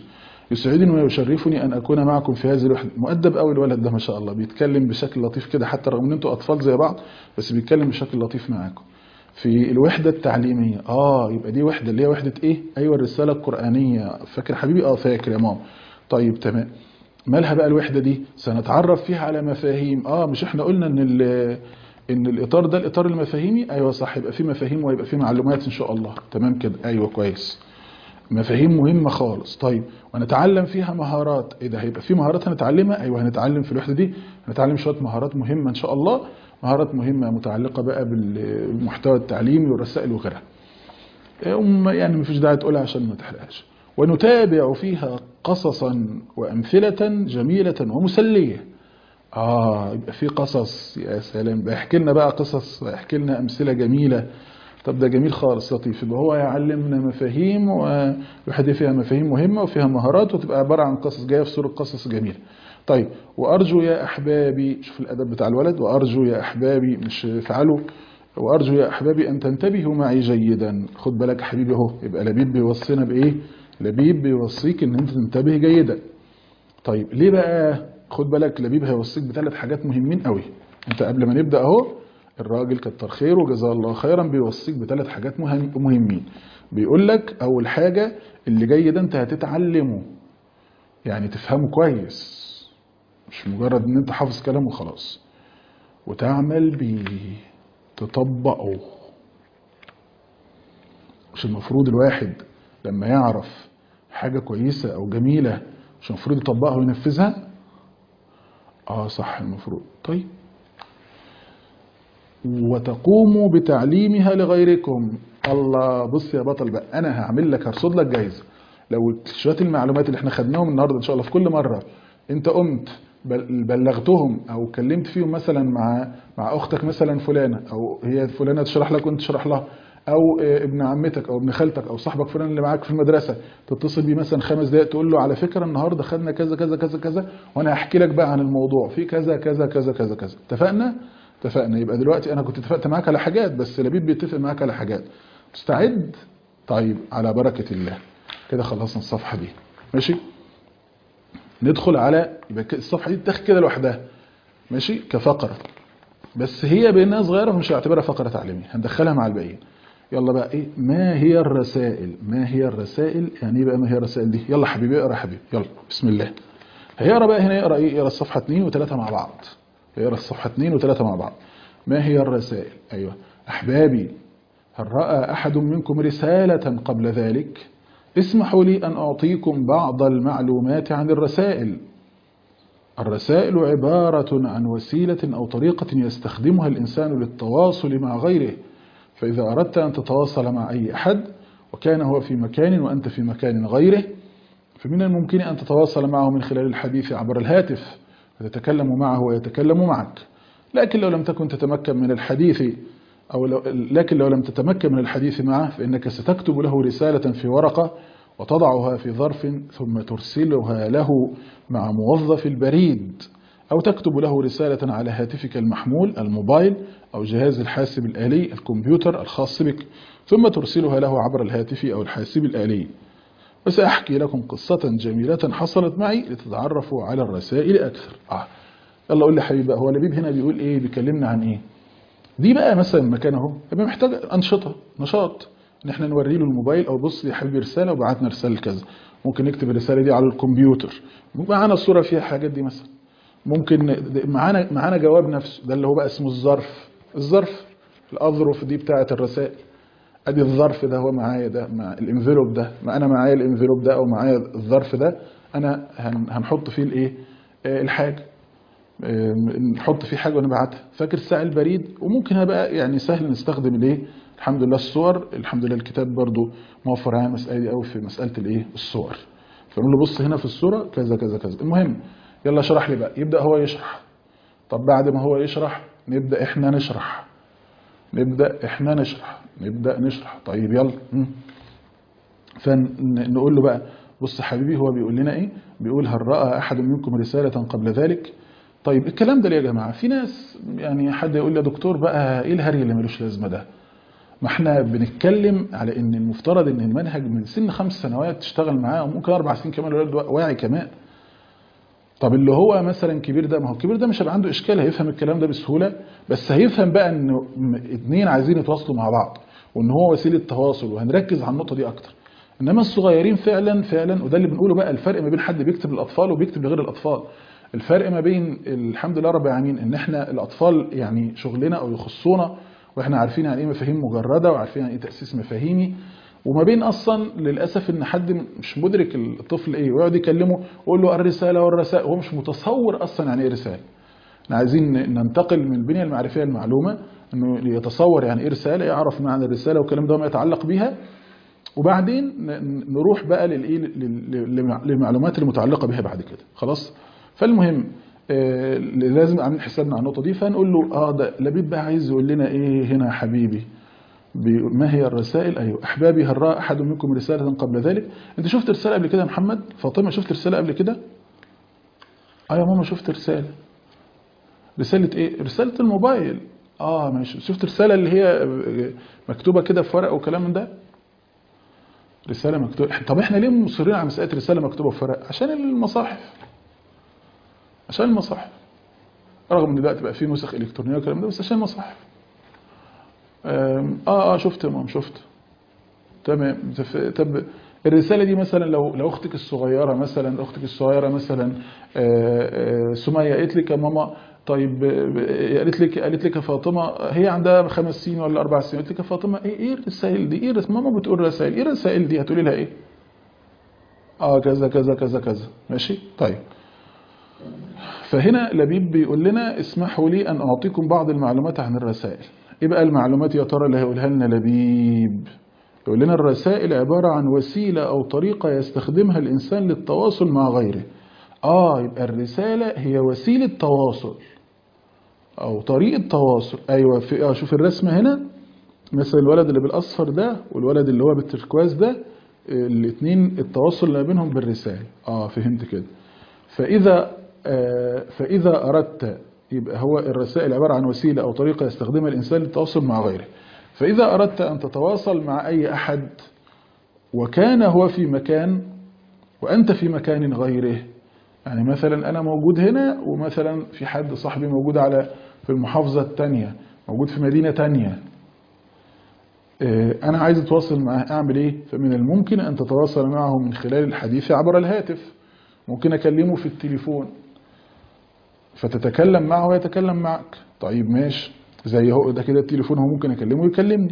يسعدني ويشرفني ان اكون معكم في هذه الوحده مؤدب قوي الولد ده ما شاء الله بيتكلم بشكل لطيف كده حتى رغم ان انتوا اطفال زي بعض بس بيتكلم بشكل لطيف معاكم في الوحده التعليميه اه يبقى دي وحده اللي هي وحده ايه ايوه الرساله القرانيه فاكر حبيبي اه فاكر يا ماما طيب تمام مالها بقى الوحده دي سنتعرف فيها على مفاهيم اه مش احنا قلنا ان ال- ان الاطار ده الاطار المفاهيمي ايوه صح يبقى في مفاهيم ويبقى في معلومات ان شاء الله تمام كده ايوه كويس مفاهيم مهمة خالص طيب ونتعلم فيها مهارات ايه ده هيبقى في مهارات هنتعلمها ايوه هنتعلم في الوحدة دي هنتعلم شوية مهارات مهمة ان شاء الله مهارات مهمة متعلقة بقى بالمحتوى التعليمي والرسائل وغيرها أم يعني مفيش داعي تقولها عشان ما تحرقهاش ونتابع فيها قصصا وأمثلة جميلة ومسلية آه يبقى في قصص يا سلام بيحكي لنا بقى قصص يحكي لنا أمثلة جميلة طب ده جميل خالص لطيف يبقى هو يعلمنا مفاهيم والوحدة فيها مفاهيم مهمة وفيها مهارات وتبقى عبارة عن قصص جاية في صورة قصص جميلة طيب وأرجو يا أحبابي شوف الأدب بتاع الولد وأرجو يا أحبابي مش فعلوا وأرجو يا أحبابي أن تنتبهوا معي جيدا خد بالك يا حبيبي أهو يبقى لبيب بيوصينا بإيه لبيب بيوصيك إن أنت تنتبه جيدا طيب ليه بقى خد بالك لبيب هيوصيك بثلاث حاجات مهمين قوي انت قبل ما نبدا اهو الراجل كتر خيره وجزاه الله خيرا بيوصيك بثلاث حاجات مهم مهمين بيقول لك اول حاجه اللي جاي ده انت هتتعلمه يعني تفهمه كويس مش مجرد ان انت حافظ كلامه وخلاص وتعمل بيه تطبقه مش المفروض الواحد لما يعرف حاجة كويسة أو جميلة مش المفروض يطبقها وينفذها؟ آه صح المفروض طيب وتقوموا بتعليمها لغيركم الله بص يا بطل بقى أنا هعمل لك هرصد لك جايزة لو شوية المعلومات اللي احنا خدناهم النهاردة إن شاء الله في كل مرة أنت قمت بل- بلغتهم او اتكلمت فيهم مثلا مع مع اختك مثلا فلانه او هي فلانه تشرح لك وانت تشرح لها او آه، ابن عمتك او ابن خالتك او صاحبك فلان اللي معاك في المدرسه تتصل بيه مثلا خمس دقائق تقول له على فكره النهارده خدنا كذا كذا كذا كذا وانا هحكي لك بقى عن الموضوع في كذا كذا كذا كذا كذا اتفقنا اتفقنا يبقى دلوقتي انا كنت اتفقت معاك على حاجات بس لبيب بيتفق معاك على حاجات مستعد طيب على بركه الله كده خلصنا الصفحه دي ماشي ندخل على يبقى ك- الصفحه دي تاخد كده لوحدها ماشي كفقره بس هي بانها صغيره فمش هعتبرها فقره تعليميه هندخلها مع الباقيين يلا بقى ايه ما هي الرسائل ما هي الرسائل يعني ايه بقى ما هي الرسائل دي يلا حبيبي اقرا يا حبيبي يلا بسم الله هيقرا بقى هنا يقرا ايه يقرا الصفحه 2 و3 مع بعض يقرا الصفحه 2 و3 مع بعض ما هي الرسائل ايوه احبابي هل راى احد منكم رساله قبل ذلك اسمحوا لي ان اعطيكم بعض المعلومات عن الرسائل الرسائل عبارة عن وسيلة أو طريقة يستخدمها الإنسان للتواصل مع غيره فإذا أردت أن تتواصل مع أي أحد وكان هو في مكان وأنت في مكان غيره فمن الممكن أن تتواصل معه من خلال الحديث عبر الهاتف فتتكلم معه ويتكلم معك لكن لو لم تكن تتمكن من الحديث أو لو لكن لو لم تتمكن من الحديث معه فإنك ستكتب له رسالة في ورقة وتضعها في ظرف ثم ترسلها له مع موظف البريد أو تكتب له رسالة على هاتفك المحمول الموبايل أو جهاز الحاسب الآلي الكمبيوتر الخاص بك ثم ترسلها له عبر الهاتف أو الحاسب الآلي وسأحكي لكم قصة جميلة حصلت معي لتتعرفوا على الرسائل أكثر آه. يلا قول لي حبيبي بقى هو لبيب هنا بيقول إيه بيكلمنا عن إيه دي بقى مثلا مكان اهو يبقى محتاج أنشطة نشاط ان احنا نوري له الموبايل او بص يا حبيبي رساله وبعتنا رساله كذا ممكن نكتب الرساله دي على الكمبيوتر معانا الصوره فيها الحاجات دي مثلا ممكن معانا معانا جواب نفسه ده اللي هو بقى اسمه الظرف الظرف الاظرف دي بتاعه الرسائل ادي الظرف ده هو معايا ده مع الانفلوب ده ما انا معايا الانفلوب ده او معايا الظرف ده انا هن- هنحط فيه الايه آه، الحاجه آه، نحط فيه حاجه ونبعتها فاكر ساعة البريد وممكن بقى يعني سهل نستخدم الايه الحمد لله الصور الحمد لله الكتاب برضو موفر على المساله دي قوي في مساله الايه الصور فنقول له بص هنا في الصوره كذا كذا كذا المهم يلا شرح لي بقى يبدا هو يشرح طب بعد ما هو يشرح نبدا احنا نشرح نبدا احنا نشرح نبدا نشرح طيب يلا مم. فنقول له بقى بص حبيبي هو بيقول لنا ايه بيقول هل راى احد منكم رساله قبل ذلك طيب الكلام ده ليه يا جماعه في ناس يعني حد يقول لي يا دكتور بقى ايه الهري اللي ملوش لازمه ده ما احنا بنتكلم على ان المفترض ان المنهج من سن خمس سنوات تشتغل معاه وممكن اربع سنين كمان الولد واعي كمان طب اللي هو مثلا كبير ده ما هو الكبير ده مش هيبقى عنده اشكال هيفهم الكلام ده بسهوله بس هيفهم بقى انه م- اتنين عايزين يتواصلوا مع بعض وان هو وسيله تواصل وهنركز على النقطه دي اكتر انما الصغيرين فعلا فعلا وده اللي بنقوله بقى الفرق ما بين حد بيكتب للاطفال وبيكتب لغير الاطفال الفرق ما بين الحمد لله رب العالمين ان احنا الاطفال يعني شغلنا او يخصونا واحنا عارفين يعني ايه مفاهيم مجرده وعارفين يعني ايه تاسيس مفاهيمي وما بين اصلا للاسف ان حد مش مدرك الطفل ايه ويقعد يكلمه ويقول له الرساله والرسائل هو مش متصور اصلا يعني ايه رساله احنا عايزين ننتقل من البنيه المعرفيه المعلومه انه يتصور يعني ايه رساله يعرف معنى الرساله والكلام ده وما يتعلق بيها وبعدين ن- نروح بقى للايه لل- لل- للمعلومات المتعلقه بها بعد كده خلاص فالمهم آه، لازم عاملين حسابنا على النقطه دي فنقول له اه ده لبيب بقى عايز يقول لنا ايه هنا يا حبيبي بي- ما هي الرسائل ايوه احبابي هل راى احد منكم رساله قبل ذلك انت شفت رساله قبل كده يا محمد فاطمه شفت رساله قبل كده اه يا ماما شفت رساله رساله ايه رساله الموبايل اه ماشي شفت رساله اللي هي مكتوبه كده في ورق وكلام من ده رساله مكتوبه طب احنا ليه مصرين على مساله رساله مكتوبه في ورق عشان المصاحف عشان المصاحف رغم ان دلوقتي بقى في نسخ الكترونيه والكلام ده بس عشان المصاحف آم، اه اه شفت يا مام شفت تمام طب- طب الرساله دي مثلا لو لو اختك الصغيره مثلا اختك الصغيره مثلا آه، آه، سميه قالت لك يا ماما طيب آه، قالت لك قالت لك يا فاطمه هي عندها خمس سنين ولا اربع سنين قالت لك يا فاطمه ايه ايه الرسائل دي ايه الرس- ماما بتقول رسائل ايه الرسائل دي هتقولي لها ايه اه كذا كذا كذا كذا ماشي طيب فهنا لبيب بيقول لنا اسمحوا لي أن أعطيكم بعض المعلومات عن الرسائل إيه بقى المعلومات يا ترى اللي هيقولها لنا لبيب يقول لنا الرسائل عبارة عن وسيلة أو طريقة يستخدمها الإنسان للتواصل مع غيره آه يبقى الرسالة هي وسيلة تواصل أو طريقة تواصل أيوة في آه شوف الرسمة هنا مثلا الولد اللي بالأصفر ده والولد اللي هو بالتركواز ده الاثنين التواصل اللي ما بينهم بالرسائل اه فهمت كده فإذا آه، فإذا أردت يبقى هو الرسائل عبارة عن وسيلة أو طريقة يستخدمها الإنسان للتواصل مع غيره فإذا أردت أن تتواصل مع أي أحد وكان هو في مكان وأنت في مكان غيره يعني مثلا أنا موجود هنا ومثلا في حد صاحبي موجود على في المحافظة التانية موجود في مدينة تانية آه، أنا عايز أتواصل معاه أعمل إيه؟ فمن الممكن أن تتواصل معه من خلال الحديث عبر الهاتف ممكن أكلمه في التليفون فتتكلم معه ويتكلم معك طيب ماشي زي هو ده كده التليفون هو ممكن أكلمه ويكلمني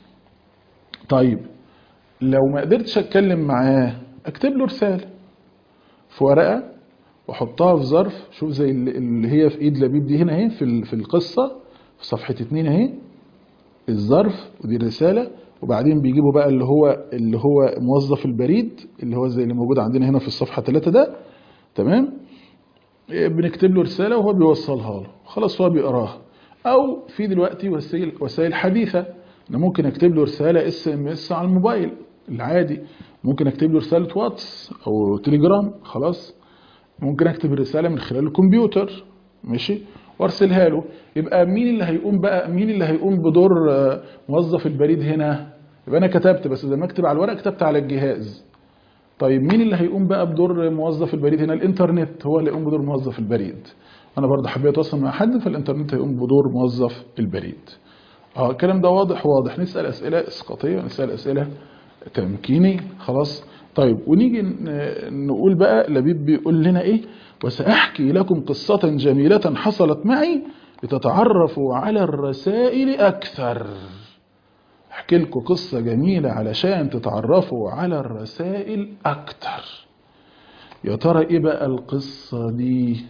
طيب لو ما قدرتش أتكلم معاه أكتب له رسالة في ورقة واحطها في ظرف شوف زي اللي اللي هي في ايد لبيب دي هنا اهي في ال- في القصه في صفحه اتنين اهي الظرف ودي الرساله وبعدين بيجيبوا بقى اللي هو اللي هو موظف البريد اللي هو زي اللي موجود عندنا هنا في الصفحه 3 ده تمام إيه، بنكتب له رساله وهو بيوصلها له خلاص هو بيقراها او في دلوقتي وسائل وسائل حديثه انا ممكن اكتب له رساله اس ام اس على الموبايل العادي ممكن اكتب له رساله واتس او تليجرام خلاص ممكن اكتب الرساله من خلال الكمبيوتر ماشي وارسلها له يبقى مين اللي هيقوم بقى مين اللي هيقوم بدور آه، موظف البريد هنا يبقى انا كتبت بس لما اكتب على الورق كتبت على الجهاز طيب مين اللي هيقوم بقى بدور موظف البريد هنا الانترنت هو اللي هيقوم بدور موظف البريد انا برضه حبيت اتواصل مع حد فالانترنت هيقوم بدور موظف البريد اه الكلام ده واضح واضح نسال اسئله اسقاطيه ونسال اسئله تمكيني خلاص طيب ونيجي ن- نقول بقى لبيب بيقول لنا ايه وساحكي لكم قصه جميله حصلت معي لتتعرفوا على الرسائل اكثر احكي لكم قصه جميله علشان تتعرفوا على الرسائل اكتر يا ترى ايه بقى القصه دي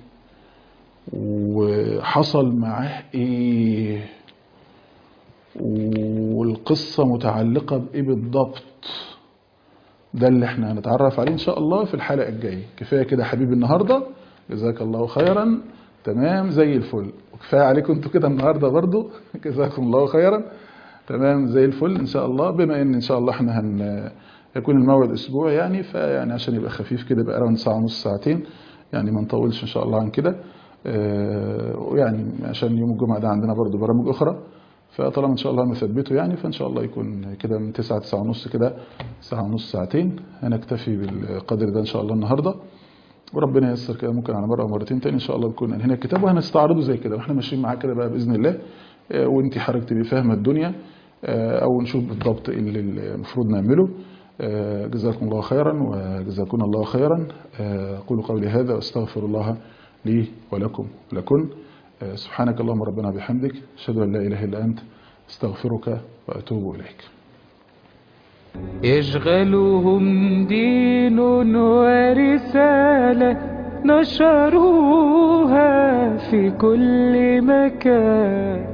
وحصل معاه ايه والقصة متعلقة بإيه بالضبط ده اللي احنا هنتعرف عليه إن شاء الله في الحلقة الجاية كفاية كده حبيبي النهاردة جزاك الله خيرا تمام زي الفل وكفاية عليكم انتوا كده النهاردة برضو جزاكم الله خيرا تمام زي الفل إن شاء الله بما إن إن شاء الله احنا هن يكون الموعد أسبوع يعني فيعني عشان يبقى خفيف كده بقى أراوند ساعة ونص ساعتين يعني ما نطولش إن شاء الله عن كده آه، ويعني عشان يوم الجمعة ده عندنا برضو برامج أخرى فطالما ان شاء الله نثبته يعني فان شاء الله يكون كده من 9 9 ونص كده ساعه ونص ساعتين هنكتفي بالقدر ده ان شاء الله النهارده وربنا ييسر كده ممكن على مره او مرتين تاني ان شاء الله نكون هنا الكتاب وهنستعرضه زي كده واحنا ماشيين معاه كده بقى باذن الله آه، وانت حضرتك تبقي فاهمه الدنيا آه، او نشوف بالضبط إيه اللي المفروض نعمله آه، جزاكم الله خيرا وجزاكم الله خيرا آه، اقول قولي هذا واستغفر الله لي ولكم ولكن آه، سبحانك اللهم ربنا بحمدك اشهد ان لا اله الا انت استغفرك واتوب اليك يشغلهم دين ورسالة نشروها في كل مكان